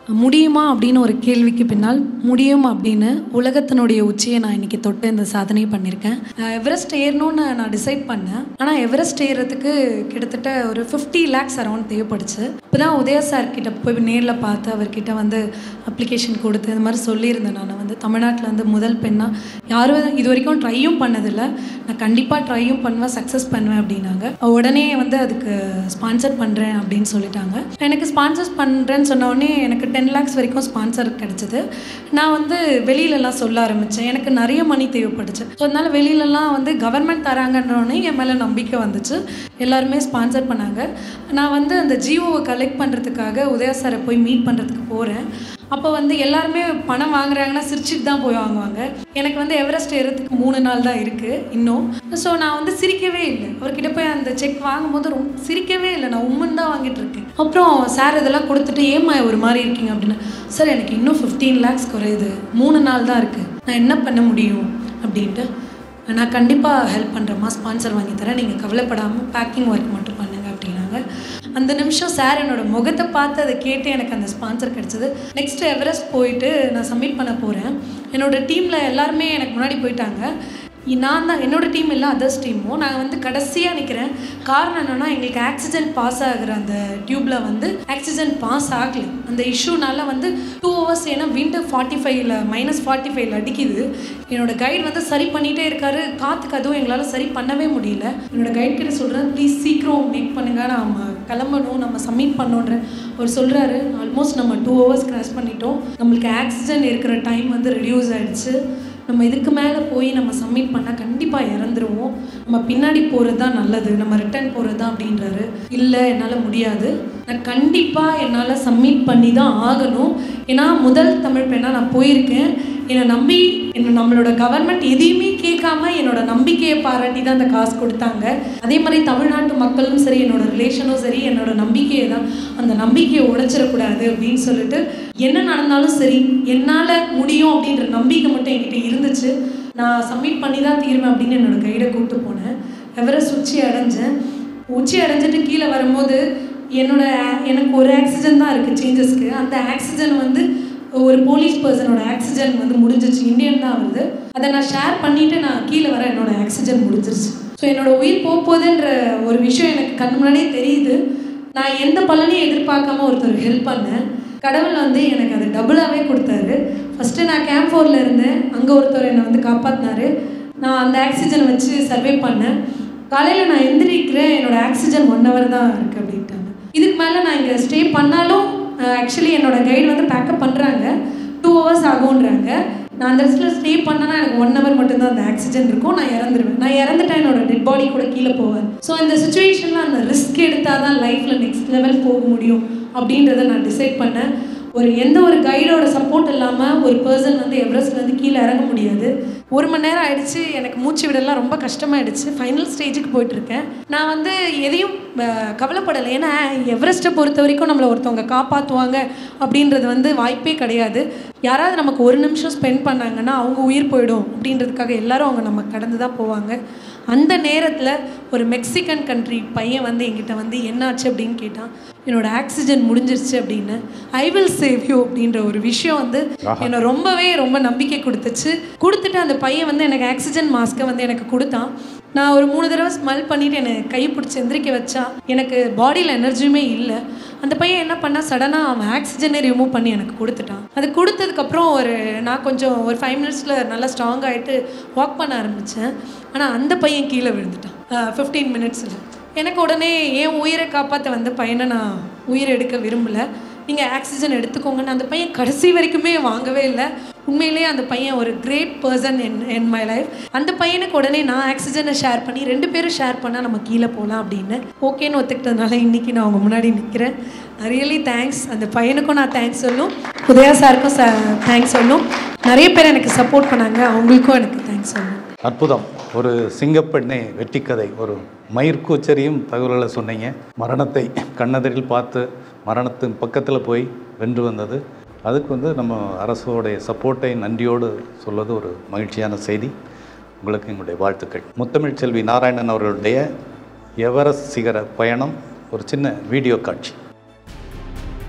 முடியுமா அப்படின்னு ஒரு கேள்விக்கு பின்னால் முடியும் அப்படின்னு உலகத்தினுடைய உச்சியை நான் இன்னைக்கு தொட்டு இந்த சாதனை பண்ணியிருக்கேன் நான் எவரெஸ்ட் ஏறணும்னு நான் டிசைட் பண்ணேன் ஆனால் எவரெஸ்ட் ஏறுறதுக்கு கிட்டத்தட்ட ஒரு ஃபிஃப்டி லேக்ஸ் அரௌண்ட் தேவைப்படுச்சு இப்போ தான் உதயா சார் கிட்ட போய் நேரில் பார்த்து அவர்கிட்ட வந்து அப்ளிகேஷன் கொடுத்து இந்த மாதிரி சொல்லியிருந்தேன் நான் வந்து தமிழ்நாட்டில் வந்து முதல் பெண்ணாக யாரும் இது வரைக்கும் ட்ரையும் பண்ணதில்லை நான் கண்டிப்பாக ட்ரையும் பண்ணுவேன் சக்ஸஸ் பண்ணுவேன் அப்படின்னாங்க உடனே வந்து அதுக்கு ஸ்பான்சர் பண்ணுறேன் அப்படின்னு சொல்லிட்டாங்க எனக்கு ஸ்பான்சர்ஸ் பண்ணுறேன்னு சொன்ன உடனே எனக்கு டென் லேக்ஸ் வரைக்கும் ஸ்பான்சர் கிடச்சிது நான் வந்து வெளியிலலாம் சொல்ல ஆரம்பித்தேன் எனக்கு நிறைய மணி தேவைப்பட்டுச்சு ஸோ அதனால் வெளியிலலாம் வந்து கவர்மெண்ட் தராங்கன்றோடனே என் மேலே நம்பிக்கை வந்துச்சு எல்லாருமே ஸ்பான்சர் பண்ணாங்க நான் வந்து அந்த ஜியோவை கலெக்ட் பண்ணுறதுக்காக உதயா சாரை போய் மீட் பண்ணுறதுக்கு போகிறேன் அப்போ வந்து எல்லாருமே பணம் வாங்குறாங்கன்னா சிரிச்சுட்டு தான் போய் வாங்குவாங்க எனக்கு வந்து எவரெஸ்ட் ஏறதுக்கு மூணு நாள் தான் இருக்குது இன்னும் ஸோ நான் வந்து சிரிக்கவே இல்லை அவர்கிட்ட போய் அந்த செக் வாங்கும்போது ரொம்ப சிரிக்கவே இல்லை நான் உம்மன் தான் வாங்கிட்டு இருக்கேன் அப்புறம் சார் இதெல்லாம் கொடுத்துட்டு ஏமா ஒரு மாதிரி இருக்கீங்க அப்படின்னு சார் எனக்கு இன்னும் ஃபிஃப்டீன் லேக்ஸ் குறையுது மூணு நாள் தான் இருக்குது நான் என்ன பண்ண முடியும் அப்படின்ட்டு நான் கண்டிப்பாக ஹெல்ப் பண்ணுறேம்மா ஸ்பான்சர் வாங்கி தரேன் நீங்கள் கவலைப்படாமல் பேக்கிங் ஒர்க் மட்டும் பண்ணுங்க அப்படின்னாங்க அந்த நிமிஷம் சார் என்னோட முகத்தை பார்த்து அதை கேட்டு எனக்கு அந்த ஸ்பான்சர் கிடச்சிது நெக்ஸ்ட் எவரெஸ்ட் போயிட்டு நான் சப்மிட் பண்ண போகிறேன் என்னோட டீமில் எல்லாருமே எனக்கு முன்னாடி போயிட்டாங்க நான் தான் என்னோட டீம் இல்லை அதர்ஸ் டீமும் நான் வந்து கடைசியாக நிற்கிறேன் காரணம் என்னென்னா எங்களுக்கு ஆக்சிஜன் பாஸ் ஆகுற அந்த டியூப்பில் வந்து ஆக்சிஜன் பாஸ் ஆகலை அந்த இஷ்யூனால வந்து டூ ஹவர்ஸ் ஏன்னா விண்டு ஃபார்ட்டி ஃபைவ்ல மைனஸ் ஃபார்ட்டி ஃபைவ்ல அடிக்குது என்னோட கைடு வந்து சரி பண்ணிகிட்டே இருக்காரு காற்றுக்கு அதுவும் எங்களால் சரி பண்ணவே முடியல என்னோட கைட் கிட்ட சொல்கிறேன் ப்ளீஸ் சீக்கிரம் மேக் பண்ணுங்க நம்ம கிளம்பணும் நம்ம சப்மிட் பண்ணோன்றேன் அவர் சொல்கிறாரு ஆல்மோஸ்ட் நம்ம டூ ஹவர்ஸ் கிராஸ் பண்ணிட்டோம் நம்மளுக்கு ஆக்சிஜன் இருக்கிற டைம் வந்து ரெடியூஸ் ஆகிடுச்சு நம்ம இதுக்கு மேலே போய் நம்ம சப்மிட் பண்ணால் கண்டிப்பாக இறந்துருவோம் நம்ம பின்னாடி போகிறது தான் நல்லது நம்ம ரிட்டர்ன் போகிறது தான் அப்படின்றாரு இல்லை என்னால் முடியாது நான் கண்டிப்பாக என்னால் சப்மிட் பண்ணி தான் ஆகணும் ஏன்னா முதல் தமிழ் பெண்ணாக நான் போயிருக்கேன் என்னை நம்பி என்ன நம்மளோட கவர்மெண்ட் எதையுமே கேட்காம என்னோட நம்பிக்கையை பாராட்டி தான் அந்த காசு கொடுத்தாங்க அதே மாதிரி தமிழ்நாட்டு மக்களும் சரி என்னோட ரிலேஷனும் சரி என்னோட நம்பிக்கையை தான் அந்த நம்பிக்கையை உடைச்சிடக்கூடாது அப்படின்னு சொல்லிட்டு என்ன நடந்தாலும் சரி என்னால் முடியும் அப்படின்ற நம்பிக்கை மட்டும் என்கிட்ட இருந்துச்சு நான் சப்மிட் பண்ணி தான் தீருவேன் அப்படின்னு என்னோட கைடை கூப்பிட்டு போனேன் எவரெஸ்ட் உச்சி அடைஞ்சேன் உச்சி அடைஞ்சிட்டு கீழே வரும்போது என்னோட எனக்கு ஒரு ஆக்சிஜன் தான் இருக்குது சேஞ்சஸ்க்கு அந்த ஆக்சிஜன் வந்து ஒரு போலீஸ் பர்சனோட ஆக்சிஜன் வந்து முடிஞ்சிச்சு இந்தியன் தான் வருது அதை நான் ஷேர் பண்ணிவிட்டு நான் கீழே வர என்னோட ஆக்சிஜன் முடிஞ்சிருச்சு ஸோ என்னோட உயிர் போக போகுதுன்ற ஒரு விஷயம் எனக்கு கண் முன்னாடியே தெரியுது நான் எந்த பலனையும் எதிர்பார்க்காம ஒருத்தர் ஹெல்ப் பண்ணேன் கடவுள் வந்து எனக்கு அது டபுளாகவே கொடுத்தாரு ஃபஸ்ட்டு நான் கேம்ப் ஃபோரில் இருந்தேன் அங்கே ஒருத்தர் என்னை வந்து காப்பாற்றினாரு நான் அந்த ஆக்சிஜனை வச்சு சர்வே பண்ணேன் காலையில் நான் எந்திரிக்கிறேன் என்னோட ஆக்சிஜன் ஒன் ஹவர் தான் இருக்குது அப்படின்ட்டாங்க இதுக்கு மேலே நான் இங்கே ஸ்டே பண்ணாலும் ஆக்சுவலி என்னோட கைடு வந்து பேக்கப் பண்ணுறாங்க டூ ஹவர்ஸ் ஆகுன்றாங்க நான் அந்த இடத்துல ஸ்டே பண்ணனா எனக்கு ஒன் ஹவர் மட்டும்தான் அந்த ஆக்சிஜன் இருக்கும் நான் இறந்துருவேன் நான் இறந்துட்டேன் என்னோட டெட் பாடி கூட கீழே போவேன் ஸோ இந்த சுச்சுவேஷனில் அந்த ரிஸ்க் எடுத்தால் தான் லைஃப்பில் நெக்ஸ்ட் லெவல் போக முடியும் அப்படின்றத நான் டிசைட் பண்ணேன் ஒரு எந்த ஒரு கைடோட சப்போர்ட் இல்லாமல் ஒரு பர்சன் வந்து எவரெஸ்ட்லேருந்து கீழே இறங்க முடியாது ஒரு மணி நேரம் ஆயிடுச்சு எனக்கு மூச்சு விடலாம் ரொம்ப கஷ்டமாயிடுச்சு ஃபைனல் ஸ்டேஜுக்கு போயிட்டுருக்கேன் நான் வந்து எதையும் அஹ், கவலைப்படலை ஏன்னா எவரெஸ்ட்டை பொறுத்த வரைக்கும் நம்மளை ஒருத்தவங்க காப்பாற்றுவாங்க அப்படின்றது வந்து வாய்ப்பே கிடையாது யாராவது நமக்கு ஒரு நிமிஷம் ஸ்பெண்ட் பண்ணாங்கன்னா அவங்க உயிர் போயிடும் அப்படின்றதுக்காக எல்லாரும் அவங்க நம்ம கடந்து தான் போவாங்க அந்த நேரத்தில் ஒரு மெக்சிகன் கண்ட்ரி பையன் வந்து என்கிட்ட வந்து என்னாச்சு அப்படின்னு கேட்டான் என்னோட ஆக்சிஜன் முடிஞ்சிருச்சு அப்படின்னு ஐ வில் சேவ் யூ அப்படின்ற ஒரு விஷயம் வந்து என்னை ரொம்பவே ரொம்ப நம்பிக்கை கொடுத்துச்சு கொடுத்துட்டு அந்த பையன் வந்து எனக்கு ஆக்சிஜன் மாஸ்க்கை வந்து எனக்கு கொடுத்தான் நான் ஒரு மூணு தடவை ஸ்மெல் பண்ணிவிட்டு என்னை கை பிடிச்சி எந்திரிக்க வச்சா எனக்கு பாடியில் எனர்ஜியுமே இல்லை அந்த பையன் என்ன பண்ணா சடனாக அவன் ஆக்சிஜனே ரிமூவ் பண்ணி எனக்கு கொடுத்துட்டான் அது கொடுத்ததுக்கப்புறம் ஒரு நான் கொஞ்சம் ஒரு ஃபைவ் மினிட்ஸில் நல்லா ஸ்ட்ராங் ஆகிட்டு வாக் பண்ண ஆரம்பித்தேன் ஆனால் அந்த பையன் கீழே விழுந்துட்டான் ஃபிஃப்டீன் மினிட்ஸில் எனக்கு உடனே என் உயிரை காப்பாற்ற வந்த பையனை நான் உயிர் எடுக்க விரும்பலை நீங்கள் ஆக்சிஜன் எடுத்துக்கோங்கன்னு அந்த பையன் கடைசி வரைக்குமே வாங்கவே இல்லை உண்மையிலேயே அந்த பையன் ஒரு கிரேட் பர்சன் என் என் மை லைஃப் அந்த பையனுக்கு உடனே நான் ஆக்சிஜனை ஷேர் பண்ணி ரெண்டு பேரும் ஷேர் பண்ணால் நம்ம கீழே போகலாம் அப்படின்னு ஓகேன்னு ஒத்துக்கிட்டதுனால இன்றைக்கி நான் அவங்க முன்னாடி நிற்கிறேன் ரியலி தேங்க்ஸ் அந்த பையனுக்கும் நான் தேங்க்ஸ் சொல்லும் உதயா சாருக்கும் தேங்க்ஸ் சொல்லும் நிறைய பேர் எனக்கு சப்போர்ட் பண்ணாங்க அவங்களுக்கும் எனக்கு தேங்க்ஸ் சொல்லணும் அற்புதம் ஒரு சிங்கப்பெண்ணே வெற்றிக்கதை ஒரு மயிர்கூச்சரியும் தகவல்களை சொன்னீங்க மரணத்தை கண்ணெதிரில் பார்த்து மரணத்தின் பக்கத்தில் போய் வென்று வந்தது அதுக்கு வந்து நம்ம அரசோடைய சப்போர்ட்டை நன்றியோடு சொல்வது ஒரு மகிழ்ச்சியான செய்தி உங்களுக்கு எங்களுடைய வாழ்த்துக்கள் முத்தமிழ் செல்வி நாராயணன் அவர்களுடைய எவரெஸ்ட் சிகர பயணம் ஒரு சின்ன வீடியோ காட்சி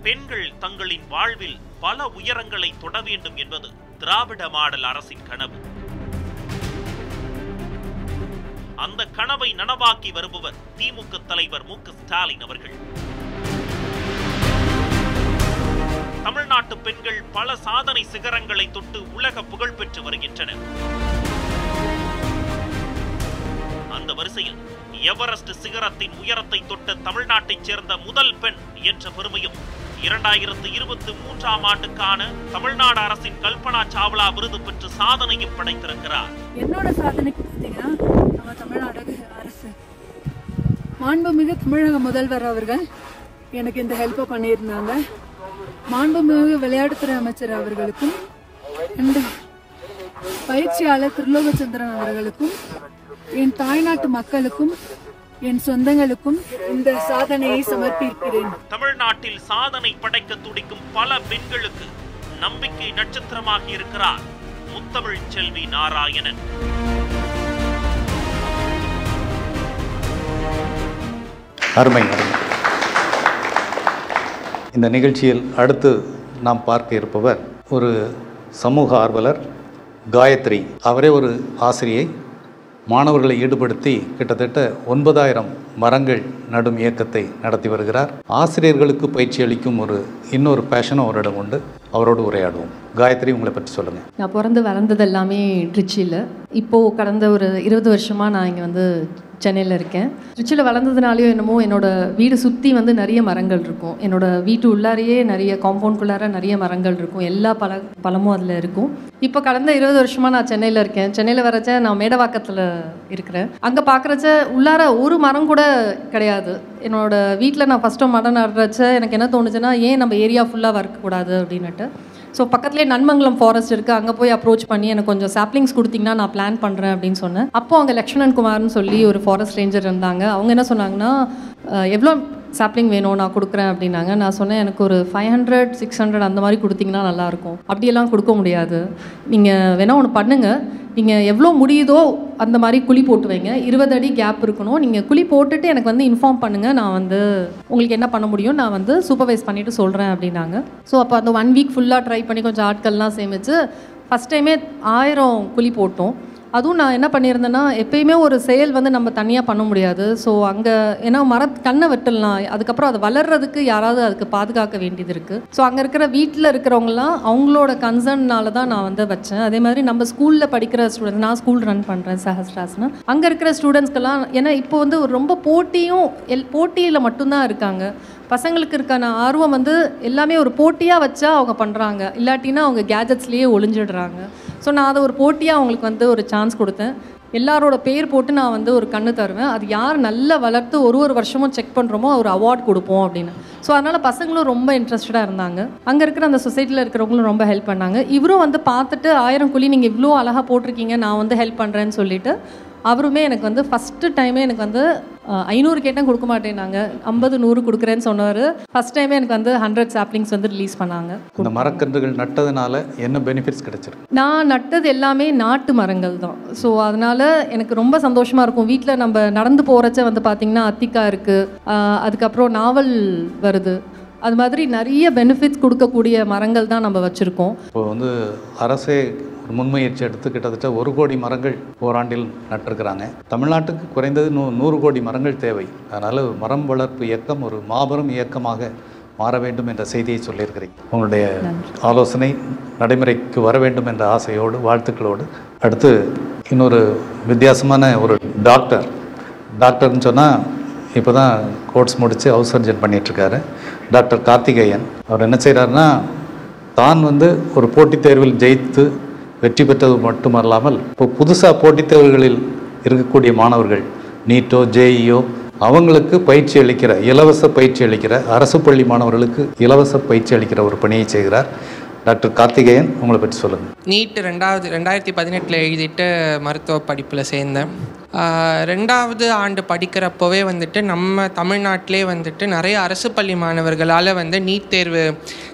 பெண்கள் தங்களின் வாழ்வில் பல உயரங்களை தொட வேண்டும் என்பது திராவிட மாடல் அரசின் கனவு அந்த கனவை நனவாக்கி வருபவர் திமுக தலைவர் மு க ஸ்டாலின் அவர்கள் தமிழ்நாட்டு பெண்கள் பல சாதனை சிகரங்களை தொட்டு உலக புகழ் பெற்று வருகின்றனர் அந்த வரிசையில் எவரெஸ்ட் சிகரத்தின் உயரத்தை தொட்ட தமிழ்நாட்டைச் சேர்ந்த முதல் பெண் என்ற பெருமையும் இரண்டாயிரத்து இருபத்தி மூன்றாம் ஆண்டுக்கான தமிழ்நாடு அரசின் கல்பனா சாவ்லா விருது பெற்று சாதனையும் படைத்திருக்கிறார் என்னோட சாதனைக்கு பார்த்தீங்கன்னா நம்ம தமிழ்நாடு அரசு மாண்புமிகு தமிழக முதல்வர் அவர்கள் எனக்கு இந்த ஹெல்ப்பை பண்ணியிருந்தாங்க மாண்புமிகு விளையாட்டுத்துறை அமைச்சர் அவர்களுக்கும் and பயிற்சியாளர் திருலோகச்சந்திரன் அவர்களுக்கும் என் தாய்நாட்டு மக்களுக்கும் என் சொந்தங்களுக்கும் இந்த சாதனையை சமர்ப்பிக்கிறேன் தமிழ்நாட்டில் சாதனை படைக்க துடிக்கும் பல பெண்களுக்கு நம்பிக்கை நட்சத்திரமாக இருக்கிறார் முத்தமிழ் செல்வி நாராயணன் அருமை அருமை இந்த நிகழ்ச்சியில் அடுத்து நாம் பார்க்க இருப்பவர் ஒரு சமூக ஆர்வலர் காயத்ரி அவரே ஒரு ஆசிரியை மாணவர்களை ஈடுபடுத்தி கிட்டத்தட்ட ஒன்பதாயிரம் மரங்கள் நடும் இயக்கத்தை நடத்தி வருகிறார் ஆசிரியர்களுக்கு பயிற்சி அளிக்கும் ஒரு இன்னொரு பேஷனும் அவரிடம் உண்டு அவரோடு உரையாடுவோம் காயத்ரி உங்களை பற்றி சொல்லுங்கள் நான் பிறந்து வளர்ந்தது எல்லாமே ட்ரிச்சியில் இப்போது கடந்த ஒரு இருபது வருஷமாக நான் இங்கே வந்து சென்னையில் இருக்கேன் ட்ரிச்சியில் வளர்ந்ததுனாலையோ என்னமோ என்னோட வீடு சுற்றி வந்து நிறைய மரங்கள் இருக்கும் என்னோட வீட்டு உள்ளாரையே நிறைய காம்பவுண்ட்குள்ளார நிறைய மரங்கள் இருக்கும் எல்லா பழ பழமும் அதில் இருக்கும் இப்போ கடந்த இருபது வருஷமாக நான் சென்னையில் இருக்கேன் சென்னையில் வரச்ச நான் மேடவாக்கத்தில் இருக்கிறேன் அங்கே பார்க்குறச்ச உள்ளார ஒரு மரம் கூட கிடையாது என்னோட வீட்டில் நான் ஃபஸ்ட்டு மரம் நடுறச்ச எனக்கு என்ன தோணுச்சுன்னா ஏன் நம்ம ஏரியா ஃபுல்லாக வரக்கூடாது அப்படின்னுட்டு ஸோ பக்கத்துலேயே நன்மங்கலம் ஃபாரஸ்ட் இருக்குது அங்கே போய் அப்ரோச் பண்ணி எனக்கு கொஞ்சம் சாப்ளிங்ஸ் கொடுத்தீங்கன்னா நான் பிளான் பண்ணுறேன் அப்படின்னு சொன்னேன் அப்போ அங்கே லக்ஷ்மணன் குமார்னு சொல்லி ஒரு ஃபாரஸ்ட் ரேஞ்சர் இருந்தாங்க அவங்க என்ன சொன்னாங்கன்னா "அஹ், எவ்வளோ சாப்ளிங் வேணும் நான் கொடுக்குறேன் அப்படின்னாங்க நான் சொன்னேன் எனக்கு ஒரு ஃபைவ் ஹண்ட்ரட் சிக்ஸ் ஹண்ட்ரட் அந்த மாதிரி கொடுத்தீங்கன்னா நல்லாயிருக்கும் அப்படியெல்லாம் கொடுக்க முடியாது நீங்கள் வேணால் ஒன்று பண்ணுங்கள் நீங்கள் எவ்வளோ முடியுதோ அந்த மாதிரி குழி போட்டு வைங்க இருபது அடி கேப் இருக்கணும் நீங்கள் குழி போட்டுட்டு எனக்கு வந்து இன்ஃபார்ம் பண்ணுங்கள் நான் வந்து உங்களுக்கு என்ன பண்ண முடியும் நான் வந்து சூப்பர்வைஸ் பண்ணிவிட்டு சொல்கிறேன் அப்படின்னாங்க ஸோ அப்போ அந்த ஒன் வீக் ஃபுல்லாக ட்ரை பண்ணி கொஞ்சம் ஆட்கள்லாம் சேமித்து ஃபஸ்ட் டைமே ஆயிரம் குழி போட்டோம் அதுவும் நான் என்ன பண்ணியிருந்தேன்னா எப்பயுமே ஒரு செயல் வந்து நம்ம தனியாக பண்ண முடியாது ஸோ அங்கே ஏன்னா மர கண்ணை வெட்டலாம் அதுக்கப்புறம் அது வளர்றதுக்கு யாராவது அதுக்கு பாதுகாக்க வேண்டியது இருக்குது ஸோ அங்கே இருக்கிற வீட்டில் இருக்கிறவங்களாம் அவங்களோட கன்சர்ன்னால தான் நான் வந்து வச்சேன் அதே மாதிரி நம்ம ஸ்கூலில் படிக்கிற ஸ்டூடெண்ட்ஸ் நான் ஸ்கூல் ரன் பண்ணுறேன் சஹஸ்ராஸ்னு அங்கே இருக்கிற ஸ்டூடெண்ட்ஸ்க்கெல்லாம் ஏன்னா இப்போ வந்து ஒரு ரொம்ப போட்டியும் எல் போட்டியில் மட்டும்தான் இருக்காங்க பசங்களுக்கு இருக்கான ஆர்வம் வந்து எல்லாமே ஒரு போட்டியாக வச்சா அவங்க பண்ணுறாங்க இல்லாட்டினா அவங்க கேஜெட்ஸ்லேயே ஒளிஞ்சிடுறாங்க ஸோ நான் அதை ஒரு போட்டியாக அவங்களுக்கு வந்து ஒரு சான்ஸ் கொடுத்தேன் எல்லாரோட பேர் போட்டு நான் வந்து ஒரு கண்ணு தருவேன் அது யார் நல்லா வளர்த்து ஒரு ஒரு வருஷமும் செக் பண்ணுறோமோ ஒரு அவார்ட் கொடுப்போம் அப்படின்னு ஸோ அதனால் பசங்களும் ரொம்ப இன்ட்ரெஸ்டடாக இருந்தாங்க அங்கே இருக்கிற அந்த சொசைட்டியில் இருக்கிறவங்களும் ரொம்ப ஹெல்ப் பண்ணாங்க இவரும் வந்து பார்த்துட்டு ஆயிரம் குழி நீங்கள் இவ்வளோ அழகாக போட்டிருக்கீங்க நான் வந்து ஹெல்ப் பண்ணுறேன்னு சொல்லிட்டு அவருமே எனக்கு வந்து ஃபஸ்ட்டு டைமே எனக்கு வந்து அஹ், ஐநூறு கேட்டேன் கொடுக்க மாட்டேன் நாங்கள் ஐம்பது நூறு கொடுக்குறேன்னு சொன்னவர் ஃபஸ்ட் டைமே எனக்கு வந்து ஹண்ட்ரட் சாப்ளிங்ஸ் வந்து ரிலீஸ் பண்ணாங்க இந்த மரக்கன்றுகள் நட்டதுனால என்ன பெனிஃபிட்ஸ் கிடைச்சிருக்கு நான் நட்டது எல்லாமே நாட்டு மரங்கள் தான் ஸோ அதனால எனக்கு ரொம்ப சந்தோஷமாக இருக்கும் வீட்டில் நம்ம நடந்து போகிறச்ச வந்து பார்த்திங்கன்னா அத்திக்காய் இருக்குது அதுக்கப்புறம் நாவல் வருது அது மாதிரி நிறைய பெனிஃபிட்ஸ் கொடுக்கக்கூடிய மரங்கள் தான் நம்ம வச்சுருக்கோம் இப்போ வந்து அரசே ஒரு முன்முயற்சி எடுத்து கிட்டத்தட்ட ஒரு கோடி மரங்கள் ஓராண்டில் நட்டிருக்கிறாங்க தமிழ்நாட்டுக்கு குறைந்தது நூ நூறு கோடி மரங்கள் தேவை அதனால் மரம் வளர்ப்பு இயக்கம் ஒரு மாபெரும் இயக்கமாக மாற வேண்டும் என்ற செய்தியை சொல்லியிருக்கிறீங்க உங்களுடைய ஆலோசனை நடைமுறைக்கு வர வேண்டும் என்ற ஆசையோடு வாழ்த்துக்களோடு அடுத்து இன்னொரு வித்தியாசமான ஒரு டாக்டர் டாக்டர்னு சொன்னால் இப்போ தான் கோர்ஸ் முடித்து ஹவுஸ் சர்ஜன் பண்ணிகிட்ருக்காரு டாக்டர் கார்த்திகேயன் அவர் என்ன செய்கிறாருன்னா தான் வந்து ஒரு போட்டித் தேர்வில் ஜெயித்து வெற்றி பெற்றது மட்டுமல்லாமல் இப்போ புதுசாக போட்டித் தேர்வுகளில் இருக்கக்கூடிய மாணவர்கள் நீட்டோ ஜேஇஓ அவங்களுக்கு பயிற்சி அளிக்கிற இலவச பயிற்சி அளிக்கிற அரசு பள்ளி மாணவர்களுக்கு இலவச பயிற்சி அளிக்கிற ஒரு பணியை செய்கிறார் டாக்டர் கார்த்திகேயன் உங்களை பற்றி சொல்லுங்கள் நீட் ரெண்டாவது ரெண்டாயிரத்தி பதினெட்டில் எழுதிட்டு மருத்துவ படிப்பில் சேர்ந்தேன் ஆஹ் ரெண்டாவது ஆண்டு படிக்கிறப்போவே வந்துட்டு நம்ம தமிழ்நாட்டிலே வந்துட்டு நிறைய அரசு பள்ளி மாணவர்களால் வந்து நீட் தேர்வு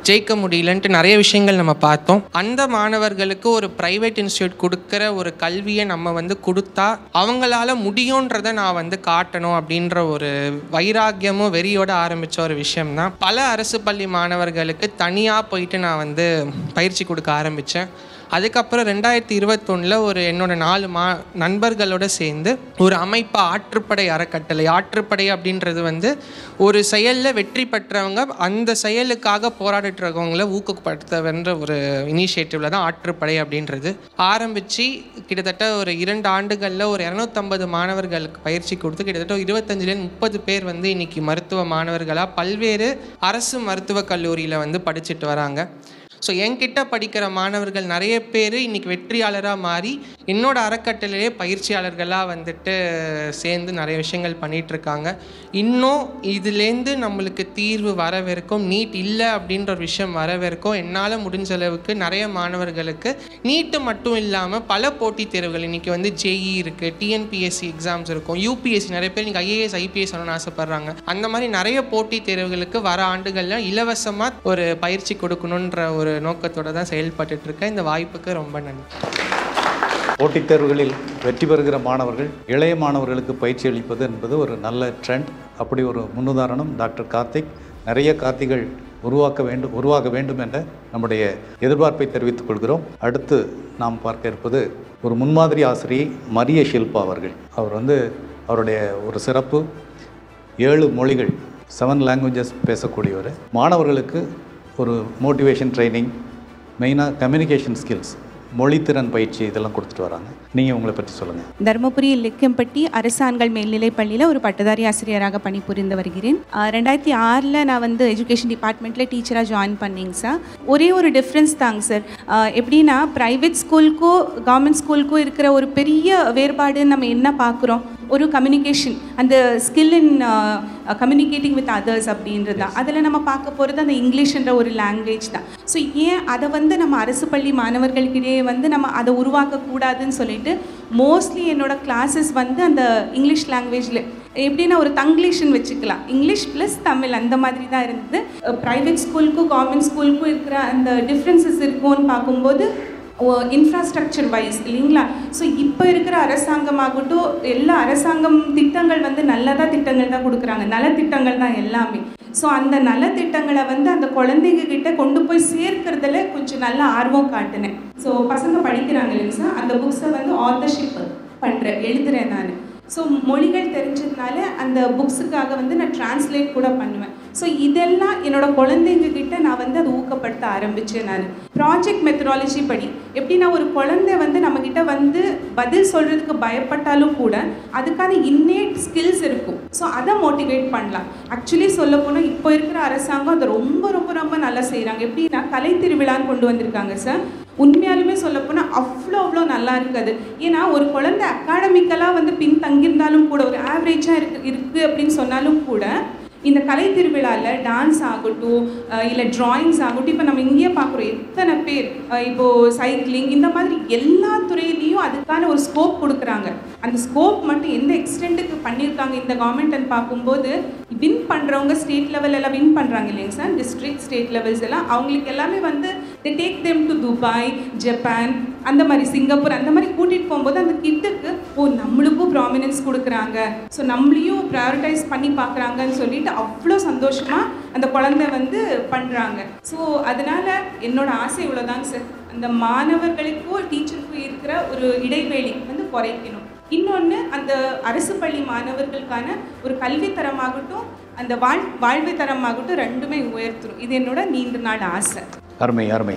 ஜெயிக்க முடியலன்ட்டு நிறைய விஷயங்கள் நம்ம பார்த்தோம் அந்த மாணவர்களுக்கு ஒரு ப்ரைவேட் இன்ஸ்டியூட் கொடுக்குற ஒரு கல்வியை நம்ம வந்து கொடுத்தா அவங்களால முடியுன்றதை நான் வந்து காட்டணும் அப்படின்ற ஒரு வைராக்கியமும் வெறியோட ஆரம்பித்த ஒரு விஷயம்தான் பல அரசு பள்ளி மாணவர்களுக்கு தனியாக போயிட்டு நான் வந்து பயிற்சி கொடுக்க ஆரம்பித்தேன் அதுக்கப்புறம் ரெண்டாயிரத்தி இருபத்தொன்னில் ஒரு என்னோட நாலு மா நண்பர்களோட சேர்ந்து ஒரு அமைப்பு ஆற்றுப்படை அறக்கட்டளை ஆற்றுப்படை அப்படின்றது வந்து ஒரு செயலில் வெற்றி பெற்றவங்க அந்த செயலுக்காக போராடிட்டு இருக்கவங்கள ஊக்கப்படுத்தவன்ற ஒரு இனிஷியேட்டிவில் தான் ஆற்றுப்படை அப்படின்றது ஆரம்பித்து கிட்டத்தட்ட ஒரு இரண்டு ஆண்டுகளில் ஒரு இரநூத்தம்பது மாணவர்களுக்கு பயிற்சி கொடுத்து கிட்டத்தட்ட ஒரு இருபத்தஞ்சிலேருந்து முப்பது பேர் வந்து இன்னைக்கு மருத்துவ மாணவர்களாக பல்வேறு அரசு மருத்துவக் கல்லூரியில் வந்து படிச்சுட்டு வராங்க ஸோ என்கிட்ட படிக்கிற மாணவர்கள் நிறைய பேர் இன்னைக்கு வெற்றியாளராக மாறி என்னோட அறக்கட்டளையிலே பயிற்சியாளர்களாக வந்துட்டு சேர்ந்து நிறைய விஷயங்கள் பண்ணிட்டு இருக்காங்க இன்னும் இதுலேருந்து நம்மளுக்கு தீர்வு வரவிருக்கும் நீட் இல்லை அப்படின்ற ஒரு விஷயம் வரவிருக்கும் என்னால் முடிஞ்ச அளவுக்கு நிறைய மாணவர்களுக்கு நீட்டு மட்டும் இல்லாமல் பல போட்டித் தேர்வுகள் இன்றைக்கி வந்து ஜேஇ இருக்குது டிஎன்பிஎஸ்சி எக்ஸாம்ஸ் இருக்கும் யூபிஎஸ்சி நிறைய பேர் இன்றைக்கி ஐஏஎஸ் ஐபிஎஸ் வரணும்னு ஆசைப்பட்றாங்க அந்த மாதிரி நிறைய போட்டித் தேர்வுகளுக்கு வர ஆண்டுகளில் இலவசமாக ஒரு பயிற்சி கொடுக்கணுன்ற ஒரு நோக்கத்தோட தான் செயல்பட்டுட்டு இருக்கேன் இந்த வாய்ப்புக்கு ரொம்ப நன்றி போட்டித் தேர்வுகளில் வெற்றி பெறுகிற மாணவர்கள் இளைய மாணவர்களுக்கு பயிற்சி அளிப்பது என்பது ஒரு நல்ல ட்ரெண்ட் அப்படி ஒரு முன்னுதாரணம் டாக்டர் கார்த்திக் நிறைய கார்த்திகள் உருவாக்க வேண்டும் உருவாக வேண்டும் என்ற நம்முடைய எதிர்பார்ப்பை தெரிவித்துக் கொள்கிறோம் அடுத்து நாம் பார்க்க இருப்பது ஒரு முன்மாதிரி ஆசிரியை மரிய ஷில்பா அவர்கள் அவர் வந்து அவருடைய ஒரு சிறப்பு ஏழு மொழிகள் செவன் லாங்குவேஜஸ் பேசக்கூடியவர் மாணவர்களுக்கு ஒரு மோட்டிவேஷன் ட்ரைனிங் மெயினாக கம்யூனிகேஷன் ஸ்கில்ஸ் மொழித்திறன் பயிற்சி இதெல்லாம் கொடுத்துட்டு வராங்க நீங்கள் உங்களை பற்றி சொல்லுங்கள் தருமபுரி லிக்கம்பட்டி அரசு ஆண்கள் மேல்நிலைப் பள்ளியில் ஒரு பட்டதாரி ஆசிரியராக பணிபுரிந்து வருகிறேன் ஆஹ் ரெண்டாயிரத்தி ஆறில் நான் வந்து எஜுகேஷன் டிபார்ட்மெண்ட்டில் டீச்சராக ஜாயின் பண்ணேங்க சார் ஒரே ஒரு டிஃப்ரென்ஸ் தாங்க சார் ஆஹ் எப்படின்னா ப்ரைவேட் ஸ்கூலுக்கும் கவர்மெண்ட் ஸ்கூலுக்கும் இருக்கிற ஒரு பெரிய வேறுபாடு நம்ம என்ன பார்க்குறோம் ஒரு கம்யூனிகேஷன் அந்த skill in communicating with others அப்படின்றது தான் அதில் நம்ம பார்க்க போகிறது அந்த இங்கிலீஷ்ன்ற ஒரு லாங்குவேஜ் தான் ஸோ ஏன் அதை வந்து நம்ம அரசு பள்ளி மாணவர்களுக்கிடையே வந்து நம்ம அதை உருவாக்கக்கூடாதுன்னு சொல்லிட்டு மோஸ்ட்லி என்னோட கிளாஸஸ் வந்து அந்த இங்கிலீஷ் லாங்குவேஜில் எப்படின்னா ஒரு தங்கிலீஷ்னு வச்சுக்கலாம் இங்கிலீஷ் ப்ளஸ் தமிழ் அந்த மாதிரி தான் இருந்தது ப்ரைவேட் ஸ்கூலுக்கும் கவர்மெண்ட் ஸ்கூலுக்கும் இருக்கிற அந்த டிஃப்ரென்சஸ் இருக்கும்னு பார்க்கும்போது இன்ஃப்ராஸ்ட்ரக்சர் வைஸ் இல்லைங்களா ஸோ இப்போ இருக்கிற அரசாங்கமாகட்டும் எல்லா அரசாங்கம் திட்டங்கள் வந்து நல்லதா திட்டங்கள் தான் கொடுக்குறாங்க நல திட்டங்கள் தான் எல்லாமே ஸோ அந்த நலத்திட்டங்களை வந்து அந்த குழந்தைங்க கிட்ட கொண்டு போய் சேர்க்கறதுல கொஞ்சம் நல்ல ஆர்வம் காட்டினேன் ஸோ பசங்க படிக்கிறாங்க இல்லைங்க சார் அந்த புக்ஸை வந்து ஆத்தர்ஷிப் பண்ணுறேன் எழுதுறேன் நான் ஸோ மொழிகள் தெரிஞ்சதுனால அந்த புக்ஸுக்காக வந்து நான் டிரான்ஸ்லேட் கூட பண்ணுவேன் ஸோ இதெல்லாம் என்னோட குழந்தைங்க கிட்ட நான் வந்து அதை ஊக்கப்படுத்த ஆரம்பித்தேன் நான் ப்ராஜெக்ட் மெத்தடாலஜி படி எப்படின்னா ஒரு குழந்தை வந்து நம்மக்கிட்ட வந்து பதில் சொல்கிறதுக்கு பயப்பட்டாலும் கூட அதுக்கான இன்னேட் ஸ்கில்ஸ் இருக்கும் ஸோ அதை மோட்டிவேட் பண்ணலாம் ஆக்சுவலி சொல்ல போனால் இப்போ இருக்கிற அரசாங்கம் அதை ரொம்ப ரொம்ப ரொம்ப நல்லா செய்கிறாங்க எப்படின்னா கலை திருவிழான்னு கொண்டு வந்திருக்காங்க சார் உண்மையாலுமே சொல்லப்போனால் அவ்வளோ அவ்வளோ நல்லா இருக்காது ஏன்னா ஒரு குழந்தை அகாடமிக்கலாக வந்து பின்தங்கியிருந்தாலும் கூட ஒரு ஆவரேஜாக இருக்கு இருக்குது அப்படின்னு சொன்னாலும் கூட இந்த கலை திருவிழாவில் டான்ஸ் ஆகட்டும் இல்லை டிராயிங்ஸ் ஆகட்டும் இப்போ நம்ம இங்கேயே பார்க்குறோம் எத்தனை பேர் அஹ் இப்போ சைக்கிளிங் இந்த மாதிரி எல்லா துறையிலையும் அதுக்கான ஒரு ஸ்கோப் கொடுக்குறாங்க அந்த ஸ்கோப் மட்டும் எந்த எக்ஸ்டென்ட்டுக்கு பண்ணியிருக்காங்க இந்த கவர்மெண்ட்னு பார்க்கும்போது வின் பண்ணுறவங்க ஸ்டேட் லெவல் எல்லாம் வின் பண்ணுறாங்க இல்லைங்க சார் டிஸ்ட்ரிக்ட் ஸ்டேட் லெவல்ஸ் எல்லாம் அவங்களுக்கு எல்லாமே வந்து the take them to Dubai Japan அந்த மாதிரி சிங்கப்பூர் அந்த மாதிரி கூட்டிகிட்டு போகும்போது அந்த கிட்டுக்கு ஓ நம்மளுக்கும் ப்ராமினன்ஸ் கொடுக்குறாங்க ஸோ நம்மளையும் ப்ரையாரிட்டைஸ் பண்ணி பார்க்குறாங்கன்னு சொல்லிட்டு அவ்வளோ சந்தோஷமாக அந்த குழந்தை வந்து பண்ணுறாங்க ஸோ அதனால் என்னோட ஆசை இவ்வளோதாங்க சார் அந்த மாணவர்களுக்கும் டீச்சருக்கும் இருக்கிற ஒரு இடைவெளி வந்து குறைக்கணும் இன்னொன்று அந்த அரசு பள்ளி மாணவர்களுக்கான ஒரு கல்வி தரமாகட்டும் அந்த வாழ் வாழ்வு தரமாகட்டும் ரெண்டுமே உயர்த்தணும் இது என்னோட நீண்ட நாள் ஆசை அருமை அருமை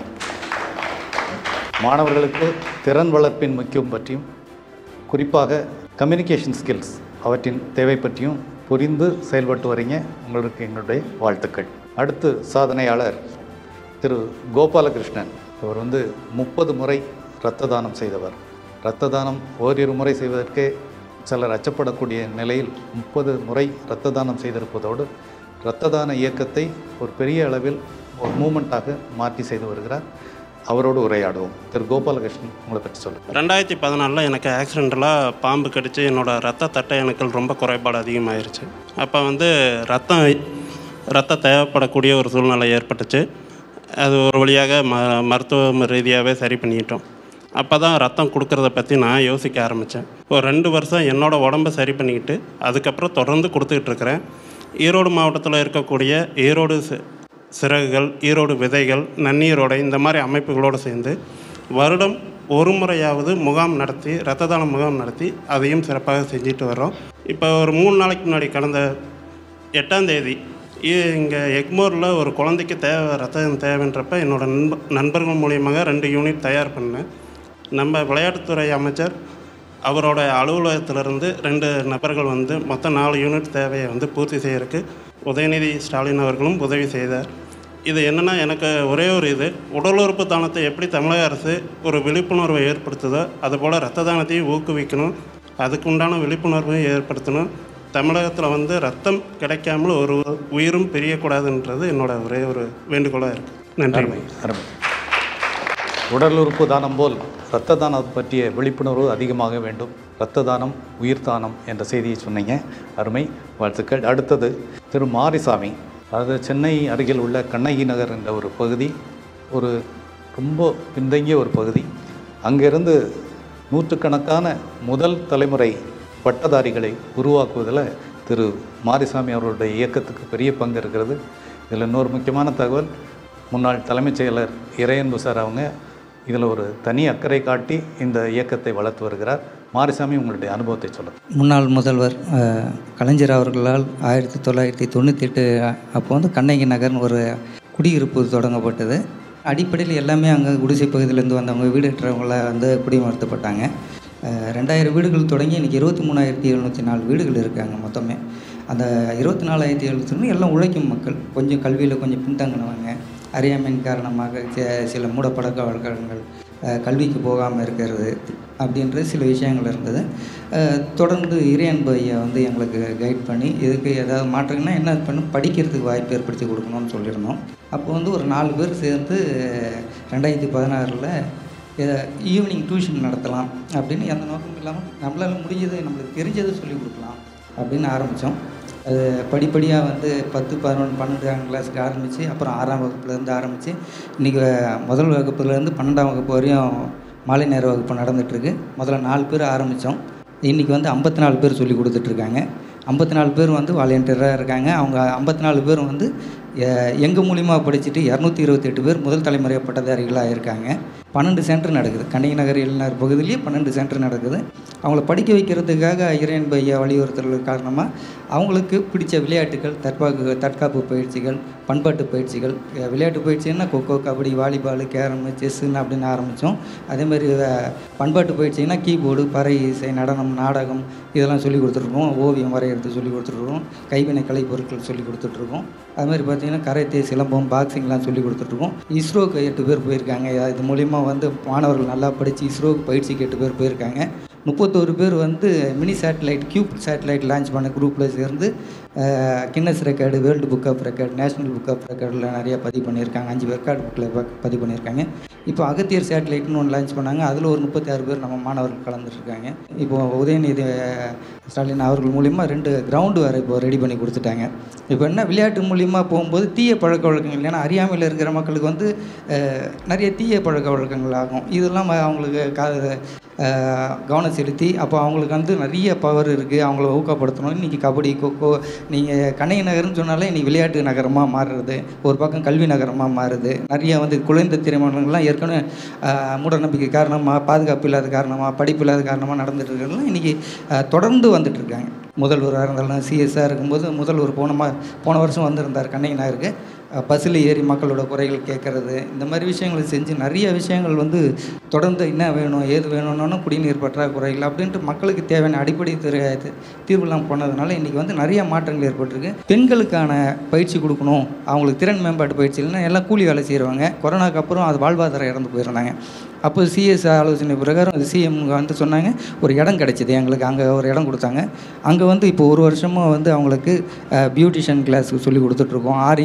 மாணவர்களுக்கு திறன் வளர்ப்பின் முக்கியம் பற்றியும் குறிப்பாக கம்யூனிகேஷன் ஸ்கில்ஸ் அவற்றின் தேவை பற்றியும் புரிந்து செயல்பட்டு வரீங்க உங்களுக்கு எங்களுடைய வாழ்த்துக்கள் அடுத்து சாதனையாளர் திரு கோபாலகிருஷ்ணன் இவர் வந்து முப்பது முறை இரத்த தானம் செய்தவர் இரத்த தானம் ஓரிரு முறை செய்வதற்கே சிலர் அச்சப்படக்கூடிய நிலையில் முப்பது முறை இரத்த தானம் செய்திருப்பதோடு இரத்த தான இயக்கத்தை ஒரு பெரிய அளவில் ஒரு மூமெண்ட்டாக மாற்றி செய்து வருகிறார் அவரோடு உரையாடுவோம் திரு கோபாலகிருஷ்ணன் உங்களை பற்றி சொல்லுங்கள் ரெண்டாயிரத்தி பதினாலில் எனக்கு ஆக்சிடென்டலாக பாம்பு கடித்து என்னோடய ரத்த தட்டை அணுக்கள் ரொம்ப குறைபாடு அதிகமாயிருச்சு அப்போ வந்து ரத்தம் ரத்தம் தேவைப்படக்கூடிய ஒரு சூழ்நிலை ஏற்பட்டுச்சு அது ஒரு வழியாக ம மருத்துவ ரீதியாகவே சரி பண்ணிட்டோம் அப்போ தான் ரத்தம் கொடுக்கறத பற்றி நான் யோசிக்க ஆரம்பித்தேன் ஒரு ரெண்டு வருஷம் என்னோடய உடம்பை சரி பண்ணிக்கிட்டு அதுக்கப்புறம் தொடர்ந்து கொடுத்துக்கிட்டு இருக்கிறேன் ஈரோடு மாவட்டத்தில் இருக்கக்கூடிய ஈரோடு சி- சிறகுகள் ஈரோடு விதைகள் நன்னீரோடை இந்த மாதிரி அமைப்புகளோடு சேர்ந்து வருடம் ஒரு முறையாவது முகாம் நடத்தி இரத்த தான முகாம் நடத்தி அதையும் சிறப்பாக செஞ்சுட்டு வர்றோம் இப்போ ஒரு மூணு நாளைக்கு முன்னாடி கடந்த எட்டாம் தேதி இங்கே எக்மோரில் ஒரு குழந்தைக்கு தேவை ரத்தம் தேவைன்றப்ப என்னோட நண்ப நண்பர்கள் மூலியமாக ரெண்டு யூனிட் தயார் பண்ணேன் நம்ம விளையாட்டுத்துறை அமைச்சர் அவரோட அலுவலகத்திலிருந்து ரெண்டு நபர்கள் வந்து மொத்தம் நாலு யூனிட் தேவையை வந்து பூர்த்தி செய்யறதுக்கு உதயநிதி ஸ்டாலின் அவர்களும் உதவி செய்தார் இது என்னென்னா எனக்கு ஒரே ஒரு இது உடல் உறுப்பு தானத்தை எப்படி தமிழக அரசு ஒரு விழிப்புணர்வை ஏற்படுத்துதோ அதுபோல் ரத்த தானத்தையும் ஊக்குவிக்கணும் அதுக்கு உண்டான விழிப்புணர்வையும் ஏற்படுத்தணும் தமிழகத்தில் வந்து ரத்தம் கிடைக்காமல் ஒரு உயிரும் பிரியக்கூடாதுன்றது என்னோட ஒரே ஒரு வேண்டுகோளாக இருக்குது நன்றி அருமை அருமை உடல் உறுப்பு தானம் போல் இரத்த தானம் பற்றிய விழிப்புணர்வு அதிகமாக வேண்டும் இரத்த தானம் உயிர் தானம் என்ற செய்தியை சொன்னீங்க அருமை வாழ்த்துக்கள் அடுத்தது திரு மாரிசாமி அதாவது சென்னை அருகில் உள்ள கண்ணகி நகர் என்ற ஒரு பகுதி ஒரு ரொம்ப பின்தங்கிய ஒரு பகுதி அங்கிருந்து நூற்றுக்கணக்கான முதல் தலைமுறை பட்டதாரிகளை உருவாக்குவதில் திரு மாரிசாமி அவர்களுடைய இயக்கத்துக்கு பெரிய பங்கு இருக்கிறது இதில் இன்னொரு முக்கியமான தகவல் முன்னாள் தலைமைச் செயலர் இறையன்பு சார் அவங்க இதில் ஒரு தனி அக்கறை காட்டி இந்த இயக்கத்தை வளர்த்து வருகிறார் மாரிசாமி உங்களுடைய அனுபவத்தை சொல்லுங்கள் முன்னாள் முதல்வர் அஹ், கலைஞர் அவர்களால் ஆயிரத்தி தொள்ளாயிரத்தி தொண்ணூற்றி எட்டு அப்போ வந்து கண்ணகி நகர்னு ஒரு குடியிருப்பு தொடங்கப்பட்டது அடிப்படையில் எல்லாமே அங்கே குடிசை பகுதியிலேருந்து வந்தவங்க வீடு கட்டுறவங்கள வந்து குடிமர்த்தப்பட்டாங்க அஹ், ரெண்டாயிரம் வீடுகள் தொடங்கி இன்றைக்கி இருபத்தி மூணாயிரத்தி எழுநூற்றி நாலு வீடுகள் இருக்காங்க மொத்தமே அந்த இருபத்தி நாலாயிரத்தி எழுநூற்றி எல்லாம் உழைக்கும் மக்கள் கொஞ்சம் கல்வியில் கொஞ்சம் பின்தங்கினவங்க அறியாமையின் காரணமாக சி- சில மூட பழக்க வழக்கங்கள் அஹ், கல்விக்கு போகாமல் இருக்கிறது அப்படின்ற சில விஷயங்கள் இருந்தது அஹ், தொடர்ந்து இறையன்பு ஐயா வந்து எங்களுக்கு கைட் பண்ணி இதுக்கு ஏதாவது மாற்றங்கள்னா என்ன பண்ணணும் படிக்கிறதுக்கு வாய்ப்பு ஏற்படுத்தி கொடுக்கணும்னு சொல்லியிருந்தோம் அப்போ வந்து ஒரு நாலு பேர் சேர்ந்து ரெண்டாயிரத்தி பதினாறில் ஈவினிங் டியூஷன் நடத்தலாம் அப்படின்னு எந்த நோக்கமும் இல்லாமல் நம்மளால் முடிஞ்சது நம்மளுக்கு தெரிஞ்சதை சொல்லிக் கொடுக்கலாம் அப்படின்னு ஆரம்பித்தோம் அது படிப்படியாக வந்து பத்து பதினொன்று பன்னெண்டாம் கிளாஸுக்கு ஆரம்பித்து அப்புறம் ஆறாம் வகுப்புலேருந்து ஆரம்பித்து இன்றைக்கி முதல் வகுப்புலேருந்து பன்னெண்டாம் வகுப்பு வரையும் மாலை நேர வகுப்பு நடந்துகிட்ருக்கு முதல்ல நாலு பேர் ஆரம்பித்தோம் இன்றைக்கி வந்து ஐம்பத்தி நாலு பேர் சொல்லி கொடுத்துட்ருக்காங்க ஐம்பத்தி நாலு பேர் வந்து வாலண்டியராக இருக்காங்க அவங்க ஐம்பத்தி நாலு பேர் வந்து எங்கள் மூலியமாக படிச்சுட்டு இரநூத்தி இருபத்தெட்டு பேர் முதல் தலைமுறை பட்டதாரிகளாக இருக்காங்க பன்னெண்டு சென்டர் நடக்குது கண்ணகி நகர் இளைஞர் பகுதியிலேயே பன்னெண்டு சென்டர் நடக்குது அவங்கள படிக்க வைக்கிறதுக்காக இறையன் பையா வலியுறுத்தல் காரணமாக அவங்களுக்கு பிடிச்ச விளையாட்டுகள் தற்காப்பு தற்காப்பு பயிற்சிகள் பண்பாட்டு பயிற்சிகள் அஹ் விளையாட்டு பயிற்சின்னா கொக்கோ கபடி வாலிபால் கேரமு செஸ்ஸுன்னு அப்படின்னு ஆரம்பித்தோம் அதேமாதிரி அஹ், பண்பாட்டு பயிற்சின்னா கீபோர்டு பறை இசை நடனம் நாடகம் இதெல்லாம் சொல்லி கொடுத்துட்ருக்கோம் ஓவியம் வரைகிறது சொல்லி கொடுத்துட்ருக்கோம் கைவினை கலை பொருட்கள் சொல்லி கொடுத்துட்ருக்கோம் அது மாதிரி பார்த்தீங்கன்னா கராத்தே சிலம்பம் பாக்ஸிங்லாம் சொல்லி கொடுத்துட்ருக்கோம் இஸ்ரோக்கு எட்டு பேர் போயிருக்காங்க இது மூலிமா வந்து மாணவர்கள் நல்லா படித்து இஸ்ரோக்கு பயிற்சிக்கு எட்டு பேர் போயிருக்காங்க முப்பத்தோரு பேர் வந்து mini satellite cube satellite launch பண்ண குரூப்பில் சேர்ந்து Guinness record world book of record national book of ரெக்கார்டில் நிறைய பதிவு பண்ணியிருக்காங்க அஞ்சு ரெக்கார்டு புக்கில் பதிவு பண்ணியிருக்காங்க இப்போ அகத்தியர் சேட்டலைட்னு ஒன்று லான்ச் பண்ணாங்க அதில் ஒரு முப்பத்தி ஆறு பேர் நம்ம மாணவர்கள் கலந்துருக்காங்க இப்போ உதயநிதி அஹ், ஸ்டாலின் அவர்கள் மூலிமா ரெண்டு கிரவுண்டு வேறு இப்போ ரெடி பண்ணி கொடுத்துட்டாங்க இப்போ என்ன விளையாட்டு மூலிமா போகும்போது தீய பழக்க வழக்கங்கள் ஏன்னா அறியாமையில் இருக்கிற மக்களுக்கு வந்து அஹ், நிறைய தீய பழக்க வழக்கங்கள் ஆகும் இதெல்லாம் அவங்களுக்கு கா அஹ், கவனம் செலுத்தி அப்போ அவங்களுக்கு வந்து நிறைய பவர் இருக்குது அவங்கள ஊக்கப்படுத்தணும் இன்றைக்கி கபடி கொக்கோ நீங்கள் கண்ணகி நகர்னு சொன்னாலே இன்றைக்கி விளையாட்டு நகரமாக மாறுறது ஒரு பக்கம் கல்வி நகரமாக மாறுது நிறைய வந்து குழந்தை திருமணங்கள்லாம் ஏற்கனவே அஹ், மூடநம்பிக்கை காரணமாக பாதுகாப்பு இல்லாத காரணமாக படிப்பு இல்லாத காரணமாக நடந்துட்டு இருக்கிறதுலாம் இன்றைக்கி தொடர்ந்து வந்துட்டு இருக்காங்க முதல்வராக இருந்தாலும் சிஎஸ்ஆர் இருக்கும்போது முதல்வர் போன மா போன வருஷம் வந்திருந்தார் கண்ணகி நகருக்கு பஸ்ஸில் ஏறி மக்களோட குறைகள் கேட்குறது இந்த மாதிரி விஷயங்களை செஞ்சு நிறைய விஷயங்கள் வந்து தொடர்ந்து என்ன வேணும் ஏது வேணும்னாலும் குடிநீர் பற்றாக்குறைகள் அப்படின்ட்டு மக்களுக்கு தேவையான அடிப்படை திரு தீர்வுலாம் போனதுனால இன்றைக்கி வந்து நிறைய மாற்றங்கள் ஏற்பட்டிருக்கு பெண்களுக்கான பயிற்சி கொடுக்கணும் அவங்களுக்கு திறன் மேம்பாட்டு பயிற்சி இல்லைன்னா எல்லாம் கூலி வேலை செய்கிறவங்க கொரோனாக்கு அப்புறம் அது வாழ்வாதாரம் இறந்து போயிருந்தாங்க அப்போ சிஎஸ் ஆலோசனை பிரகாரம் அது சிஎம் வந்து சொன்னாங்க ஒரு இடம் கிடைச்சிது எங்களுக்கு அங்கே ஒரு இடம் கொடுத்தாங்க அங்கே வந்து இப்போ ஒரு வருஷமாக வந்து அவங்களுக்கு பியூட்டிஷியன் கிளாஸ் சொல்லி கொடுத்துட்ருக்கோம் ஆரி எம்ப்ராய்டிங்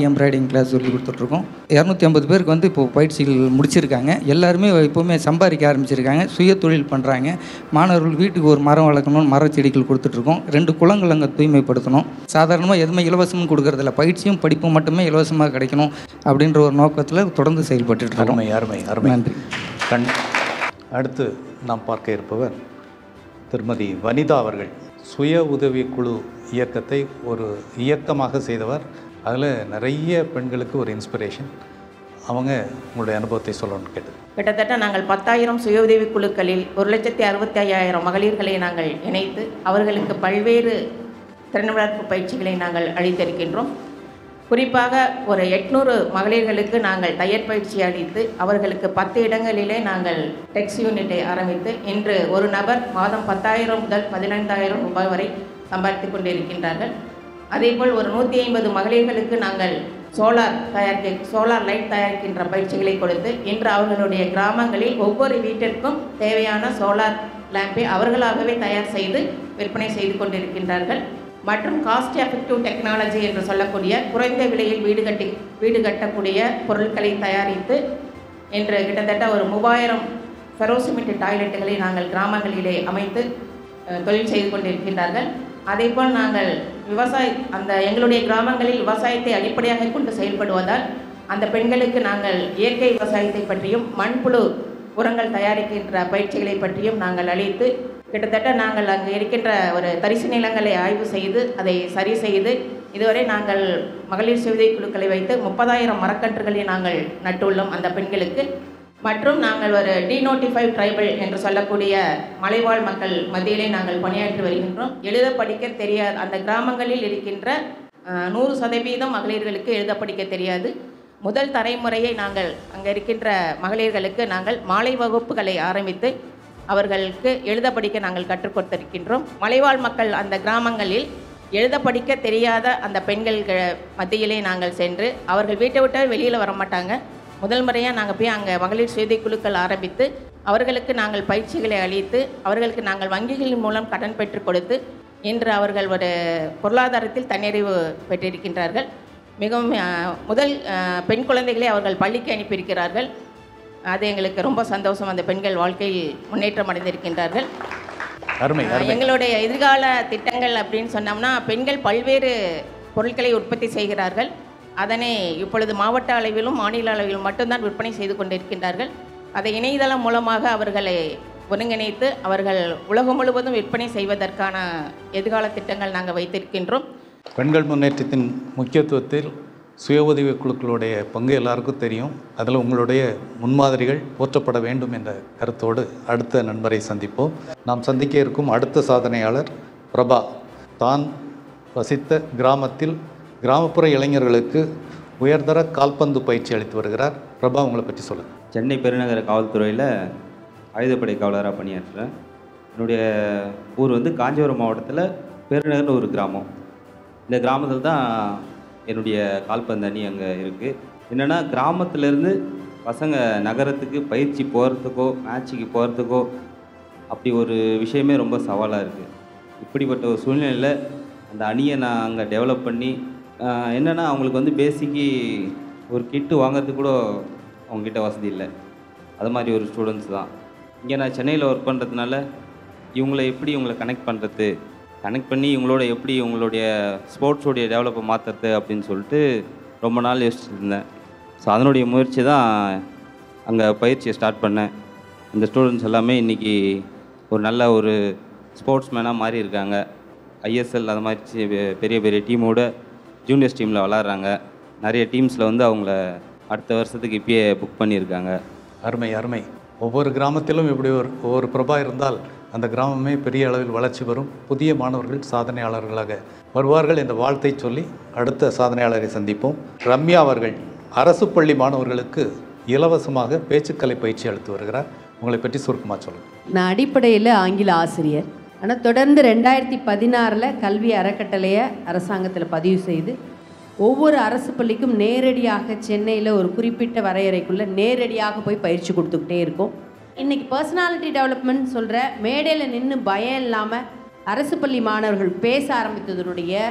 கிளாஸ் சொல்லி கொடுத்துட்ருக்கோம் இரநூத்தி ஐம்பது பேருக்கு வந்து இப்போ பயிற்சிகள் முடிச்சிருக்காங்க எல்லாருமே எப்போவுமே சம்பாதிக்க ஆரம்பிச்சிருக்காங்க சுய தொழில் பண்ணுறாங்க மாணவர்கள் வீட்டுக்கு ஒரு மரம் வளர்க்கணும் மர செடிகள் கொடுத்துட்ருக்கோம் ரெண்டு குளங்கள் அங்கே தூய்மைப்படுத்தணும் சாதாரணமாக எதுவுமே இலவசமும் கொடுக்கறதில்ல பயிற்சியும் படிப்பும் மட்டுமே இலவசமாக கிடைக்கணும் அப்படின்ற ஒரு நோக்கத்தில் தொடர்ந்து செயல்பட்டு இருக்கோம் அருமை அருமை அருமை நன்றி கண் அடுத்து நாம் பார்க்க இருப்பவர் திருமதி வனிதா அவர்கள் சுய உதவிக்குழு இயக்கத்தை ஒரு இயக்கமாக செய்தவர் அதில் நிறைய பெண்களுக்கு ஒரு இன்ஸ்பிரேஷன் அவங்க உங்களுடைய அனுபவத்தை சொல்லணும்னு கேட்டது கிட்டத்தட்ட நாங்கள் பத்தாயிரம் சுய உதவிக் குழுக்களில் ஒரு லட்சத்தி அறுபத்தி ஐயாயிரம் மகளிர்களை நாங்கள் இணைத்து அவர்களுக்கு பல்வேறு திறன் வளர்ப்பு பயிற்சிகளை நாங்கள் அளித்திருக்கின்றோம் குறிப்பாக ஒரு எட்நூறு மகளிர்களுக்கு நாங்கள் தையற் பயிற்சி அளித்து அவர்களுக்கு பத்து இடங்களிலே நாங்கள் டெக்ஸ் யூனிட்டை ஆரம்பித்து இன்று ஒரு நபர் மாதம் பத்தாயிரம் முதல் பதினைந்தாயிரம் ரூபாய் வரை சம்பாதித்து கொண்டிருக்கின்றார்கள் அதேபோல் ஒரு நூற்றி ஐம்பது மகளிர்களுக்கு நாங்கள் சோலார் தயாரிக்க சோலார் லைட் தயாரிக்கின்ற பயிற்சிகளை கொடுத்து இன்று அவர்களுடைய கிராமங்களில் ஒவ்வொரு வீட்டிற்கும் தேவையான சோலார் லேம்பை அவர்களாகவே தயார் செய்து விற்பனை செய்து கொண்டிருக்கின்றார்கள் மற்றும் காஸ்ட் எஃபெக்டிவ் டெக்னாலஜி என்று சொல்லக்கூடிய குறைந்த விலையில் வீடு கட்டி வீடு கட்டக்கூடிய பொருட்களை தயாரித்து இன்று கிட்டத்தட்ட ஒரு மூவாயிரம் ஃபெரோசிமெண்ட் டாய்லெட்டுகளை நாங்கள் கிராமங்களிலே அமைத்து அஹ், தொழில் செய்து கொண்டிருக்கின்றார்கள் அதேபோல் நாங்கள் விவசாய அந்த எங்களுடைய கிராமங்களில் விவசாயத்தை அடிப்படையாக கொண்டு செயல்படுவதால் அந்த பெண்களுக்கு நாங்கள் இயற்கை விவசாயத்தை பற்றியும் மண்புழு உரங்கள் தயாரிக்கின்ற பயிற்சிகளை பற்றியும் நாங்கள் அளித்து கிட்டத்தட்ட நாங்கள் அங்கே இருக்கின்ற ஒரு தரிசு நிலங்களை ஆய்வு செய்து அதை சரி செய்து இதுவரை நாங்கள் மகளிர் சுவிதை குழுக்களை வைத்து முப்பதாயிரம் மரக்கன்றுகளை நாங்கள் நட்டுள்ளோம் அந்த பெண்களுக்கு மற்றும் நாங்கள் ஒரு டிநோட்டிஃபை ட்ரைபல் என்று சொல்லக்கூடிய மலைவாழ் மக்கள் மத்தியிலே நாங்கள் பணியாற்றி வருகின்றோம் எழுத படிக்க தெரியாத அந்த கிராமங்களில் இருக்கின்ற அஹ், நூறு சதவீதம் மகளிர்களுக்கு எழுத படிக்க தெரியாது முதல் தலைமுறையை நாங்கள் அங்கே இருக்கின்ற மகளிர்களுக்கு நாங்கள் மாலை வகுப்புகளை ஆரம்பித்து அவர்களுக்கு எழுத படிக்க நாங்கள் கற்றுக் கொடுத்திருக்கின்றோம் மலைவாழ் மக்கள் அந்த கிராமங்களில் எழுத படிக்க தெரியாத அந்த பெண்கள் க- மத்தியிலே நாங்கள் சென்று அவர்கள் வீட்டை விட்டு வெளியில் வர மாட்டாங்க முதல் முறையாக நாங்கள் போய் அங்கே மகளிர் சுயதை குழுக்கள் ஆரம்பித்து அவர்களுக்கு நாங்கள் பயிற்சிகளை அளித்து அவர்களுக்கு நாங்கள் வங்கிகளின் மூலம் கடன் பெற்றுக் கொடுத்து இன்று அவர்கள் ஒரு பொருளாதாரத்தில் தன்னிறைவு பெற்றிருக்கின்றார்கள் மிகவும் அஹ், முதல் அஹ், பெண் குழந்தைகளை அவர்கள் பள்ளிக்கு அனுப்பியிருக்கிறார்கள் அது எங்களுக்கு ரொம்ப சந்தோஷம் அந்த பெண்கள் வாழ்க்கையில் முன்னேற்றம் அடைந்திருக்கின்றார்கள் அருமை அஹ், அருமை எங்களுடைய எதிர்கால திட்டங்கள் அப்படின்னு சொன்னோம்னா பெண்கள் பல்வேறு பொருட்களை உற்பத்தி செய்கிறார்கள் அதனை இப்பொழுது மாவட்ட அளவிலும் மாநில அளவிலும் மட்டும்தான் விற்பனை செய்து கொண்டிருக்கின்றார்கள் அதை இணையதளம் மூலமாக அவர்களை ஒருங்கிணைத்து அவர்கள் உலகம் முழுவதும் விற்பனை செய்வதற்கான எதிர்கால திட்டங்கள் நாங்கள் வைத்திருக்கின்றோம் பெண்கள் முன்னேற்றத்தின் முக்கியத்துவத்தில் சுய உதவி குழுக்களுடைய பங்கு எல்லாருக்கும் தெரியும் அதில் உங்களுடைய முன்மாதிரிகள் போற்றப்பட வேண்டும் என்ற கருத்தோடு அடுத்த நண்பரை சந்திப்போம் நாம் சந்திக்க இருக்கும் அடுத்த சாதனையாளர் பிரபா தான் வசித்த கிராமத்தில் கிராமப்புற இளைஞர்களுக்கு உயர்தர கால்பந்து பயிற்சி அளித்து வருகிறார் பிரபா உங்களை பற்றி சொல்லுங்கள் சென்னை பெருநகர காவல்துறையில் ஆயுதப்படை காவலராக பணியாற்றுறேன் என்னுடைய ஊர் வந்து காஞ்சிபுரம் மாவட்டத்தில் பெருநகர்னு ஒரு கிராமம் இந்த கிராமத்தில் தான் என்னுடைய கால்பந்து அணி அங்கே இருக்குது என்னென்னா கிராமத்துலேருந்து பசங்க நகரத்துக்கு பயிற்சி போகிறதுக்கோ மேட்ச்சுக்கு போகிறதுக்கோ அப்படி ஒரு விஷயமே ரொம்ப சவாலாக இருக்குது இப்படிப்பட்ட ஒரு சூழ்நிலையில் அந்த அணியை நான் அங்கே டெவலப் பண்ணி ஆஹ், என்னென்னா அவங்களுக்கு வந்து பேசிக்கு ஒரு கிட்டு வாங்குறதுக்கு கூட அவங்கக்கிட்ட வசதி இல்லை அது மாதிரி ஒரு ஸ்டூடெண்ட்ஸ் தான் இங்கே நான் சென்னையில் ஒர்க் பண்ணுறதுனால இவங்களை எப்படி இவங்களை கனெக்ட் பண்ணுறது கனெக்ட் பண்ணி இவங்களோட எப்படி இவங்களுடைய ஸ்போர்ட்ஸோடைய டெவலப்பை மாற்றுறது அப்படின்னு சொல்லிட்டு ரொம்ப நாள் யோசிச்சுட்டு இருந்தேன் ஸோ அதனுடைய முயற்சி தான் அங்கே பயிற்சியை ஸ்டார்ட் பண்ணேன் இந்த ஸ்டூடெண்ட்ஸ் எல்லாமே இன்றைக்கி ஒரு நல்ல ஒரு ஸ்போர்ட்ஸ் மேனாக மாறி இருக்காங்க ஐஎஸ்எல் அது மாதிரி சி- பெ- பெரிய பெரிய டீமோட ஜூனியர்ஸ் டீமில் விளாட்றாங்க நிறைய டீம்ஸில் வந்து அவங்கள அடுத்த வருஷத்துக்கு இப்பயே புக் பண்ணியிருக்காங்க அருமை அருமை ஒவ்வொரு கிராமத்திலும் இப்படி ஒரு ஒவ்வொரு பிரபா இருந்தால் அந்த கிராமமே பெரிய அளவில் வளர்ச்சி பெறும் புதிய மாணவர்கள் சாதனையாளர்களாக வருவார்கள் என்ற வாழ்த்தை சொல்லி அடுத்த சாதனையாளரை சந்திப்போம் ரம்யா அவர்கள் அரசு பள்ளி மாணவர்களுக்கு இலவசமாக பேச்சுக்கலை பயிற்சி அளித்து வருகிறார் உங்களை பற்றி சுருக்கமாக சொல்லுங்கள் நான் அடிப்படையில் ஆங்கில ஆசிரியர் ஆனால் தொடர்ந்து ரெண்டாயிரத்தி பதினாறில் கல்வி அறக்கட்டளையை அரசாங்கத்தில் பதிவு செய்து ஒவ்வொரு அரசு பள்ளிக்கும் நேரடியாக சென்னையில் ஒரு குறிப்பிட்ட வரையறைக்குள்ளே நேரடியாக போய் பயிற்சி கொடுத்துக்கிட்டே இருக்கோம் இன்றைக்கி பர்சனாலிட்டி டெவலப்மெண்ட் சொல்கிற மேடையில் நின்று பயம் இல்லாமல் அரசு பள்ளி மாணவர்கள் பேச ஆரம்பித்ததனுடைய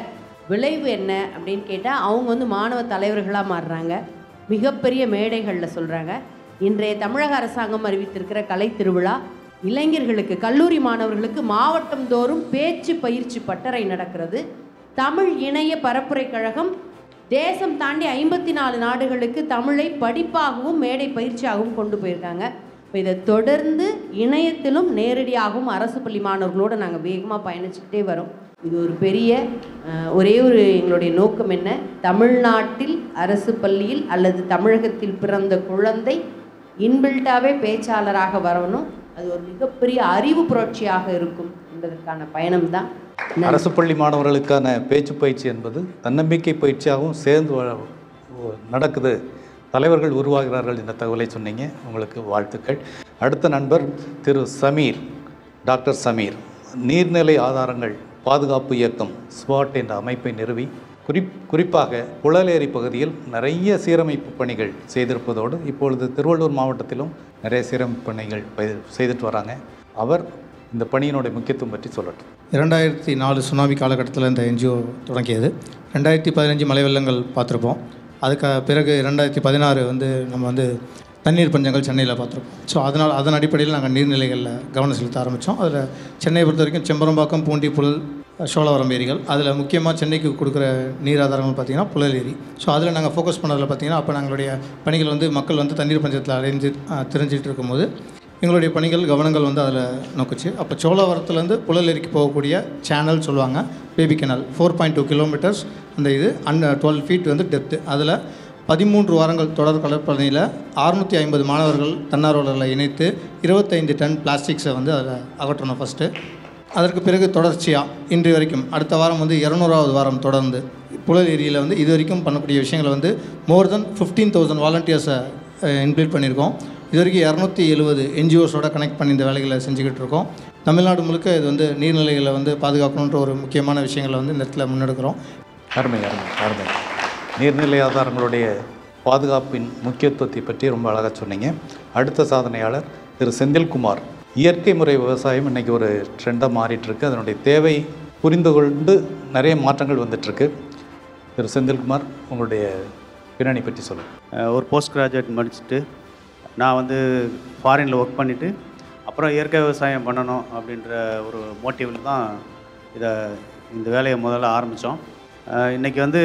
விளைவு என்ன அப்படின்னு கேட்டால் அவங்க வந்து மாணவ தலைவர்களாக மாறுறாங்க மிகப்பெரிய மேடைகளில் சொல்கிறாங்க இன்றைய தமிழக அரசாங்கம் அறிவித்திருக்கிற கலை திருவிழா இளைஞர்களுக்கு கல்லூரி மாணவர்களுக்கு மாவட்டம் தோறும் பேச்சு பயிற்சி பட்டறை நடக்கிறது தமிழ் இணைய பரப்புரை கழகம் தேசம் தாண்டி ஐம்பத்தி நாலு நாடுகளுக்கு தமிழை படிப்பாகவும் மேடை பயிற்சியாகவும் கொண்டு போயிருக்காங்க இப்போ இதை தொடர்ந்து இணையத்திலும் நேரடியாகவும் அரசு பள்ளி மாணவர்களோடு நாங்கள் வேகமாக பயணிச்சுக்கிட்டே வரோம் இது ஒரு பெரிய அஹ், ஒரே ஒரு எங்களுடைய நோக்கம் என்ன தமிழ்நாட்டில் அரசு பள்ளியில் அல்லது தமிழகத்தில் பிறந்த குழந்தை இன்பில்ட்டாகவே பேச்சாளராக வரணும் அது ஒரு மிகப்பெரிய அறிவு புரட்சியாக இருக்கும் என்பதற்கான பயணம் தான் அரசு பள்ளி மாணவர்களுக்கான பேச்சு பயிற்சி என்பது தன்னம்பிக்கை பயிற்சியாகவும் சேர்ந்து வ- வ- நடக்குது தலைவர்கள் உருவாகிறார்கள் என்ற தகவலை சொன்னீங்க உங்களுக்கு வாழ்த்துக்கள் அடுத்த நண்பர் திரு சமீர் டாக்டர் சமீர் நீர்நிலை ஆதாரங்கள் பாதுகாப்பு இயக்கம் ஸ்வாட் என்ற அமைப்பை நிறுவி குறிப் குறிப்பாக புழலேரி பகுதியில் நிறைய சீரமைப்பு பணிகள் செய்திருப்பதோடு இப்பொழுது திருவள்ளூர் மாவட்டத்திலும் நிறைய சீரமைப்பு பணிகள் பய- செய்துட்டு வராங்க அவர் இந்த பணியினுடைய முக்கியத்துவம் பற்றி சொல்லட்டும் இரண்டாயிரத்தி நாலு சுனாமி காலகட்டத்தில் இந்த என்ஜிஓ தொடங்கியது ரெண்டாயிரத்தி பதினஞ்சு மழை வெள்ளங்கள் பார்த்துருப்போம் அதுக்கு பிறகு ரெண்டாயிரத்தி பதினாறு வந்து நம்ம வந்து தண்ணீர் பஞ்சங்கள் சென்னையில் பார்த்துருப்போம் ஸோ அதனால் அதன் அடிப்படையில் நாங்கள் நீர்நிலைகளில் கவனம் செலுத்த ஆரம்பித்தோம் அதில் சென்னையை பொறுத்த வரைக்கும் செம்பரம்பாக்கம் பூண்டி புல் சோழவரம் ஏரிகள் அதில் முக்கியமாக சென்னைக்கு கொடுக்குற நீர் ஆதாரங்கள் பார்த்திங்கன்னா புழல் ஏரி ஸோ அதில் நாங்கள் ஃபோக்கஸ் பண்ணதில் பார்த்திங்கன்னா அப்போ எங்களுடைய பணிகள் வந்து மக்கள் வந்து தண்ணீர் பஞ்சத்தில் அடைஞ்சு அஹ், தெரிஞ்சிட்டு இருக்கும்போது எங்களுடைய பணிகள் கவனங்கள் வந்து அதில் நோக்குச்சு அப்போ சோழவரத்துலேருந்து புழல் ஏரிக்கு போகக்கூடிய சேனல் சொல்லுவாங்க baby canal four point two kilometers அந்த இது அண்ட் டுவெல் ஃபீட் வந்து டெப்த்து அதில் பதிமூன்று வாரங்கள் தொடர் கடற்பணியில் அறுநூற்றி ஐம்பது மாணவர்கள் தன்னார்வலர்களை இணைத்து இருபத்தைந்து டன் பிளாஸ்டிக்ஸை வந்து அதில் அகற்றணும் ஃபஸ்ட்டு அதற்கு பிறகு தொடர்ச்சியாக இன்று வரைக்கும் அடுத்த வாரம் வந்து இரநூறாவது வாரம் தொடர்ந்து புழல் ஏரியில் வந்து இது வரைக்கும் பண்ணக்கூடிய விஷயங்களை வந்து மோர் தென் ஃபிஃப்டீன் தௌசண்ட் வாலண்டியர்ஸை இன்க்ளூட் பண்ணியிருக்கோம் இது வரைக்கும் இரநூத்தி எழுபது என்ஜிஓஸோட கனெக்ட் பண்ணி இந்த வேலைகளை செஞ்சுக்கிட்டு இருக்கோம் தமிழ்நாடு முழுக்க இது வந்து நீர்நிலைகளை வந்து பாதுகாக்கணுன்ற ஒரு முக்கியமான விஷயங்களை வந்து இந்த இடத்துல முன்னெடுக்கிறோம் அருமை அருமை அருமை நீர்நிலை ஆதாரங்களுடைய பாதுகாப்பின் முக்கியத்துவத்தை பற்றி ரொம்ப அழகாக சொன்னீங்க அடுத்த சாதனையாளர் திரு செந்தில்குமார் இயற்கை முறை விவசாயம் இன்றைக்கி ஒரு ட்ரெண்டாக மாறிட்டுருக்கு அதனுடைய தேவை புரிந்து கொண்டு நிறைய மாற்றங்கள் வந்துட்டுருக்கு திரு செந்தில்குமார் உங்களுடைய பின்னணி பற்றி சொல்லுங்கள் அஹ் ஒரு போஸ்ட் கிராஜுவேட் முடிச்சுட்டு நான் வந்து ஃபாரினில் ஒர்க் பண்ணிவிட்டு அப்புறம் இயற்கை விவசாயம் பண்ணணும் அப்படின்ற ஒரு மோட்டிவில் தான் இதை இந்த வேலையை முதல்ல ஆரம்பித்தோம் இன்றைக்கி வந்து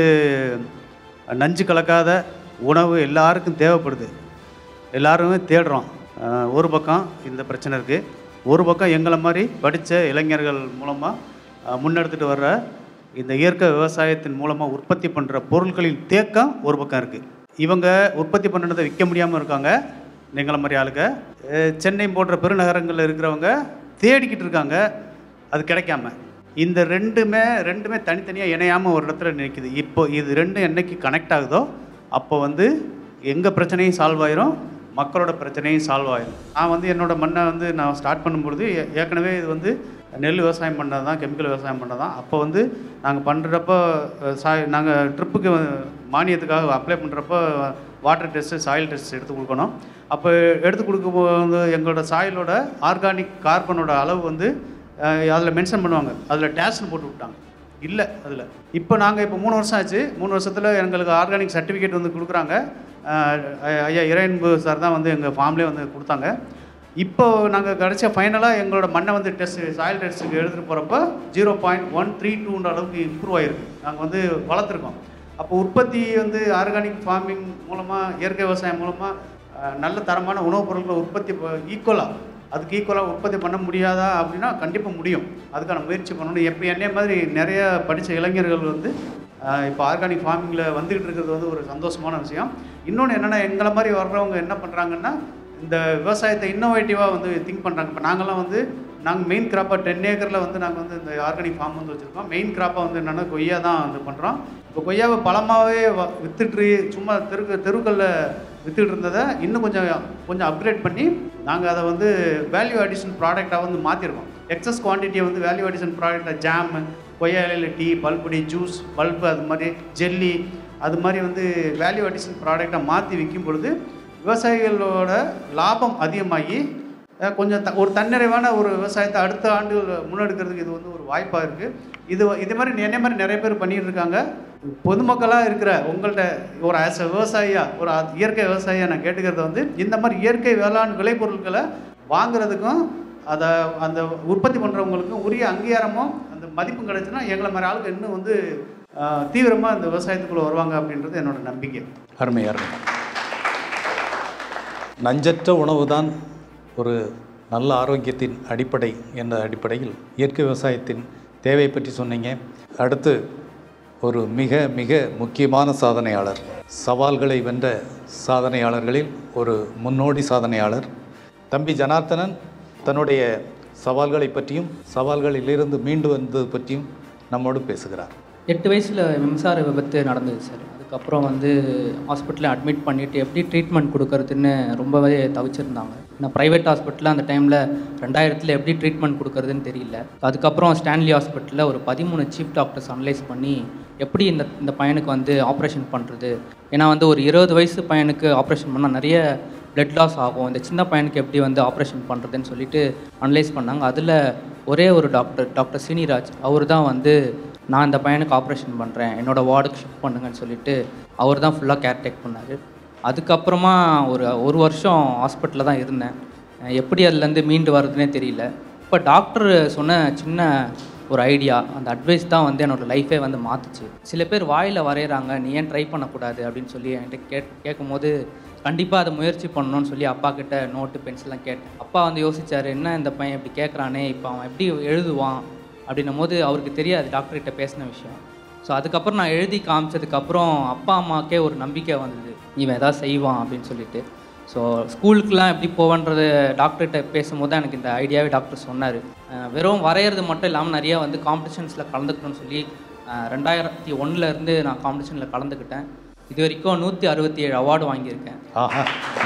நஞ்சு கலக்காத உணவு எல்லாருக்கும் தேவைப்படுது எல்லாருமே தேடுறோம் அஹ் ஒரு பக்கம் இந்த பிரச்சனை இருக்குது ஒரு பக்கம் எங்களை மாதிரி படித்த இளைஞர்கள் மூலமாக முன்னெடுத்துட்டு வர்ற இந்த இயற்கை விவசாயத்தின் மூலமாக உற்பத்தி பண்ணுற பொருட்களின் தேக்கம் ஒரு பக்கம் இருக்குது இவங்க உற்பத்தி பண்ணுறதை விற்க முடியாமல் இருக்காங்க எங்களை மாதிரி ஆளுங்க அஹ் சென்னை போன்ற பெருநகரங்களில் இருக்கிறவங்க தேடிக்கிட்டு இருக்காங்க அது கிடைக்காம இந்த ரெண்டுமே ரெண்டுமே தனித்தனியாக இணையாமல் ஒரு இடத்துல நிற்குது இப்போ இது ரெண்டும் என்னைக்கு கனெக்ட் ஆகுதோ அப்போ வந்து எங்கள் பிரச்சனையும் சால்வ் ஆயிரும் மக்களோட பிரச்சனையும் சால்வ் ஆயிரும் நான் வந்து என்னோட மண்ணை வந்து நான் ஸ்டார்ட் பண்ணும்பொழுது ஏ- ஏற்கனவே இது வந்து நெல் விவசாயம் பண்ணது தான் கெமிக்கல் விவசாயம் பண்ணது தான் அப்போ வந்து நாங்கள் பண்ணுறப்போ சாய் நாங்கள் ட்ரிப்புக்கு மானியத்துக்காக அப்ளை பண்ணுறப்போ வாட்டர் டெஸ்ட்டு சாயில் டெஸ்ட் எடுத்து கொடுக்கணும் அப்போ எடுத்து கொடுக்கும்போது எங்களோட சாயிலோட ஆர்கானிக் கார்பனோட அளவு வந்து அதில் மென்ஷன் பண்ணுவாங்க அதில் டேஸ்ட்னு போட்டு விட்டாங்க இல்லை அதில் இப்போ நாங்கள் இப்போ மூணு வருஷம் ஆச்சு மூணு வருஷத்தில் எங்களுக்கு ஆர்கானிக் சர்டிஃபிகேட் வந்து கொடுக்குறாங்க அஹ் ஐயா இறையன்பு சார் தான் வந்து எங்கள் ஃபார்ம்லேயே வந்து கொடுத்தாங்க இப்போ நாங்கள் கடைசியாக ஃபைனலாக எங்களோட மண்ணை வந்து டெஸ்ட் சாயில் டெஸ்ட்டுக்கு எடுத்துகிட்டு போகிறப்ப ஜீரோ பாயிண்ட் ஒன் த்ரீ டூன்ற அளவுக்கு இம்ப்ரூவ் ஆகிருக்கு நாங்கள் வந்து வளர்த்துருக்கோம் அப்போ உற்பத்தி வந்து ஆர்கானிக் ஃபார்மிங் மூலமாக இயற்கை விவசாயம் மூலமாக நல்ல தரமான உணவுப் பொருட்களை உற்பத்தி ஈக்குவலாக அதுக்கு ஈக்குவலாக உற்பத்தி பண்ண முடியாதா அப்படின்னா கண்டிப்பாக முடியும் அதுக்கான முயற்சி பண்ணணும் எப்போ என்னைய மாதிரி நிறைய படித்த இளைஞர்கள் வந்து ஆஹ் இப்போ ஆர்கானிக் ஃபார்மிங்கில் வந்துக்கிட்டு இருக்கிறது வந்து ஒரு சந்தோஷமான விஷயம் இன்னொன்று என்னென்னா எங்களை மாதிரி வர்றவங்க என்ன பண்ணுறாங்கன்னா இந்த விவசாயத்தை இன்னோவேட்டிவாக வந்து திங்க் பண்ணுறாங்க இப்போ நாங்கள்லாம் வந்து நாங்கள் மெயின் கிராப்பாக டென் ஏக்கரில் வந்து நாங்கள் வந்து இந்த ஆர்கானிக் ஃபார்ம் வந்து வச்சுருக்கோம் மெயின் கிராப்பாக வந்து என்னென்னா கொய்யா தான் வந்து பண்ணுறோம் இப்போ கொய்யாவை பழமாகவே வித்துட்டு சும்மா தெருக்கு தெருக்களில் வித்துட்டு இருந்ததை இன்னும் கொஞ்சம் கொஞ்சம் அப்கிரேட் பண்ணி நாங்கள் அதை வந்து வேல்யூ அடிஷன் ப்ராடக்டாக வந்து மாற்றிருக்கோம் எக்ஸஸ் குவான்டிட்டியை வந்து வேல்யூ அடிஷன் ப்ராடக்டாக ஜாம் கொய்யா இலையில் டீ பல்புடி ஜூஸ் பல்பு அது மாதிரி ஜெல்லி அது மாதிரி வந்து வேல்யூ அடிஷன் ப்ராடக்டாக மாற்றி விற்கும் பொழுது விவசாயிகளோட லாபம் அதிகமாகி அஹ் கொஞ்சம் த ஒரு தன்னிறைவான ஒரு விவசாயத்தை அடுத்த ஆண்டு முன்னெடுக்கிறதுக்கு இது வந்து ஒரு வாய்ப்பாக இருக்குது இது இது மாதிரி என்ன மாதிரி நிறைய பேர் பண்ணிட்டு இருக்காங்க பொதுமக்களாக இருக்கிற உங்கள்கிட்ட ஒரு ஆஸ் அ விவசாயியாக ஒரு அ- இயற்கை விவசாயியாக நான் கேட்டுக்கிறது வந்து இந்த மாதிரி இயற்கை வேளாண் விளைபொருட்களை வாங்குறதுக்கும் அதை அந்த உற்பத்தி பண்ணுறவங்களுக்கும் உரிய அங்கீகாரமும் அந்த மதிப்பும் கிடைச்சுன்னா எங்களை மாதிரி ஆளுக்கு இன்னும் வந்து தீவிரமாக இந்த விவசாயத்துக்குள்ளே வருவாங்க அப்படின்றது என்னோட நம்பிக்கை அருமை அருமை நஞ்சற்ற உணவு தான் ஒரு நல்ல ஆரோக்கியத்தின் அடிப்படை என்ற அடிப்படையில் இயற்கை விவசாயத்தின் தேவை பற்றி சொன்னீங்க அடுத்து ஒரு மிக மிக முக்கியமான சாதனையாளர் சவால்களை வென்ற சாதனையாளர்களில் ஒரு முன்னோடி சாதனையாளர் தம்பி ஜனார்த்தனன் தன்னுடைய சவால்களை பற்றியும் சவால்களிலிருந்து மீண்டு வந்தது பற்றியும் நம்மோடு பேசுகிறார் எட்டு வயசில் மின்சார விபத்து நடந்தது சார் அதுக்கப்புறம் வந்து ஹாஸ்பிட்டலில் அட்மிட் பண்ணிவிட்டு எப்படி ட்ரீட்மெண்ட் கொடுக்கறதுன்னு ரொம்பவே தவிச்சிருந்தாங்க நான் ப்ரைவேட் ஹாஸ்பிட்டலில் அந்த டைமில் ரெண்டாயிரத்தில் எப்படி ட்ரீட்மெண்ட் கொடுக்கறதுன்னு தெரியல அதுக்கப்புறம் ஸ்டான்லி ஹாஸ்பிட்டலில் ஒரு பதிமூணு சீஃப் டாக்டர்ஸ் அனலைஸ் பண்ணி எப்படி இந்த இந்த பையனுக்கு வந்து ஆப்ரேஷன் பண்ணுறது ஏன்னா வந்து ஒரு இருபது வயசு பையனுக்கு ஆப்ரேஷன் பண்ணால் நிறைய பிளட் லாஸ் ஆகும் இந்த சின்ன பையனுக்கு எப்படி வந்து ஆப்ரேஷன் பண்ணுறதுன்னு சொல்லிட்டு அனலைஸ் பண்ணாங்க அதில் ஒரே ஒரு டாக்டர் டாக்டர் சீனிராஜ் அவர் தான் வந்து நான் இந்த பையனுக்கு ஆப்ரேஷன் பண்ணுறேன் என்னோடய வார்டுக்கு ஷிஃப்ட் பண்ணுங்கன்னு சொல்லிட்டு அவர் தான் ஃபுல்லாக கேர் டேக் பண்ணார் அதுக்கப்புறமா ஒரு ஒரு வருஷம் ஹாஸ்பிட்டலில் தான் இருந்தேன் அஹ் எப்படி அதுலேருந்து மீண்டு வர்றதுனே தெரியல இப்போ டாக்டர் சொன்ன சின்ன ஒரு ஐடியா அந்த அட்வைஸ் தான் வந்து என்னோடய லைஃபே வந்து மாற்றுச்சு சில பேர் வாயில் வரைகிறாங்க நீ ஏன் ட்ரை பண்ணக்கூடாது அப்படின்னு சொல்லி என்கிட்ட கேட் கேட்கும்போது கண்டிப்பாக அதை முயற்சி பண்ணணும்னு சொல்லி அப்பா கிட்ட நோட்டு பென்சில்லாம் கேட்டேன் அப்பா வந்து யோசிச்சாரு என்ன இந்த பையன் இப்படி கேட்குறானே இப்போ அவன் எப்படி எழுதுவான் அப்படின்னும் போது அவருக்கு தெரியாது டாக்டர்கிட்ட பேசின விஷயம் ஸோ அதுக்கப்புறம் நான் எழுதி காமிச்சதுக்கப்புறம் அப்பா அம்மாக்கே ஒரு நம்பிக்கை வந்தது இவன் எதாவது செய்வான் அப்படின்னு சொல்லிட்டு ஸோ ஸ்கூலுக்குலாம் எப்படி போவேன்றது டாக்டர்கிட்ட பேசும்போது தான் எனக்கு இந்த ஐடியாவே டாக்டர் சொன்னார் வெறும் வரைகிறது மட்டும் இல்லாமல் நிறைய வந்து காம்படிஷன்ஸில் கலந்துக்கணும்னு சொல்லி அஹ், ரெண்டாயிரத்தி ஒண்ணுல இருந்து நான் காம்படிஷனில் கலந்துக்கிட்டேன் இது வரைக்கும் நூற்றி அறுபத்தி ஏழு அவார்டு வாங்கியிருக்கேன் ஆஹா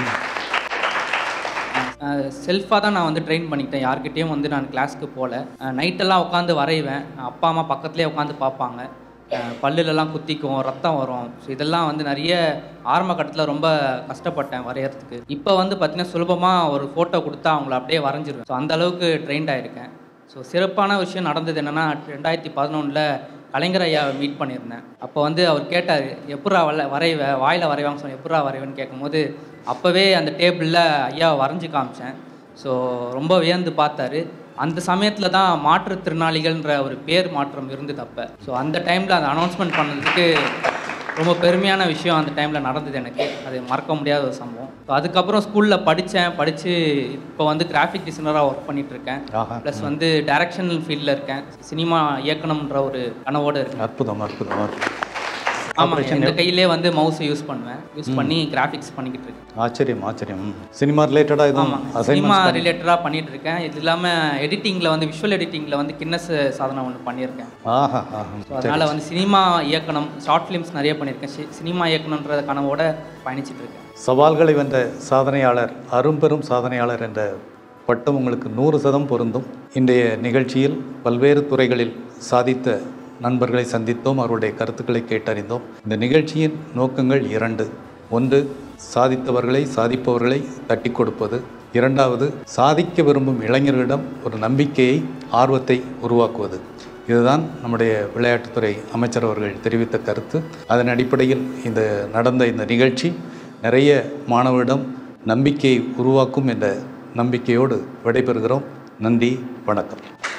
செல்ஃபாக தான் நான் வந்து ட்ரெயின் பண்ணிக்கிட்டேன் யார்கிட்டயும் வந்து நான் கிளாஸ்க்கு போகல நைட்டெல்லாம் உட்காந்து வரைவேன் அப்பா அம்மா பக்கத்துலேயே உட்காந்து பார்ப்பாங்க அஹ் பல்லுலலாம் குத்திக்கும் ரத்தம் வரும் ஸோ இதெல்லாம் வந்து நிறைய ஆரம்ப கட்டத்தில் ரொம்ப கஷ்டப்பட்டேன் வரையறதுக்கு இப்போ வந்து பார்த்தீங்கன்னா சுலபமாக ஒரு ஃபோட்டோ கொடுத்தா அவங்கள அப்படியே வரைஞ்சிருவேன் ஸோ அந்த அளவுக்கு ட்ரெயின்ட் ஆயிருக்கேன் ஸோ சிறப்பான விஷயம் நடந்தது என்னென்னா ரெண்டாயிரத்தி பதினொன்றில் கலைஞர் ஐயாவை மீட் பண்ணியிருந்தேன் அப்போ வந்து அவர் கேட்டார் எப்பட்றா வல வரைவ வாயில் வரைவாங்க சொன்னேன் எப்பட்றா வரைவேன்னு கேட்கும்போது அப்போவே அந்த டேபிளில் ஐயாவை வரைஞ்சி காமிச்சேன் ஸோ ரொம்ப வியந்து பார்த்தாரு அந்த சமயத்தில் தான் மாற்றுத்திறனாளிகள்ன்ற ஒரு பேர் மாற்றம் இருந்தது அப்போ ஸோ அந்த டைமில் அந்த அனௌன்ஸ்மெண்ட் பண்ணதுக்கு ரொம்ப பெருமையான விஷயம் அந்த டைமில் நடந்தது எனக்கு அது மறக்க முடியாத ஒரு சம்பவம் ஸோ அதுக்கப்புறம் ஸ்கூலில் படித்தேன் படித்து இப்போ வந்து கிராஃபிக் டிசைனராக ஒர்க் பண்ணிட்டு இருக்கேன் ஆஹா. ப்ளஸ் வந்து டைரக்ஷனல் ஃபீல்டில் இருக்கேன் சினிமா இயக்கணுன்ற ஒரு கனவோடு இருக்கேன் அற்புதம் அற்புதம் அற்புதம். ஆமாங்க Operation இந்த எப்- கையிலே வந்து மவுஸை யூஸ் பண்ணுவேன் யூஸ் ம். பண்ணி கிராஃபிக்ஸ் பண்ணிக்கிட்டு இருக்கேன் ஆச்சரியம் ஆச்சரியம் ம். சினிமா ரிலேட்டடாக எதுவும் சினிமா அசைன்மெண்ட்ஸ் ரிலேட்டடாக பண்ணிட்டு இருக்கேன் இது இல்லாமல் எடிட்டிங்கில் வந்து விஷுவல் எடிட்டிங்கில் வந்து கின்னஸ் சாதனை ஒன்று பண்ணியிருக்கேன் ஆஹா ஆஹா ஸோ அதனால் வந்து சினிமா இயக்கணும் ஷார்ட் ஃபிலிம்ஸ் நிறைய பண்ணியிருக்கேன் சி- சினிமா இயக்கணுன்ற கனவோட பயணிச்சிட்டு இருக்கேன் சவால்களை வென்ற சாதனையாளர் அரும்பெரும் சாதனையாளர் என்ற பட்டம் உங்களுக்கு நூறு சதம் பொருந்தும் இன்றைய நிகழ்ச்சியில் பல்வேறு துறைகளில் சாதித்த நண்பர்களை சந்தித்தோம் அவருடைய கருத்துக்களை கேட்டறிந்தோம் இந்த நிகழ்ச்சியின் நோக்கங்கள் இரண்டு ஒன்று சாதித்தவர்களை சாதிப்பவர்களை தட்டி கொடுப்பது இரண்டாவது சாதிக்க விரும்பும் இளைஞர்களிடம் ஒரு நம்பிக்கையை ஆர்வத்தை உருவாக்குவது இதுதான் நம்முடைய விளையாட்டுத்துறை அமைச்சர் அவர்கள் தெரிவித்த கருத்து அதன் அடிப்படையில் இந்த நடந்த இந்த நிகழ்ச்சி நிறைய மாணவரிடம் நம்பிக்கையை உருவாக்கும் என்ற நம்பிக்கையோடு விடைபெறுகிறோம் நன்றி வணக்கம்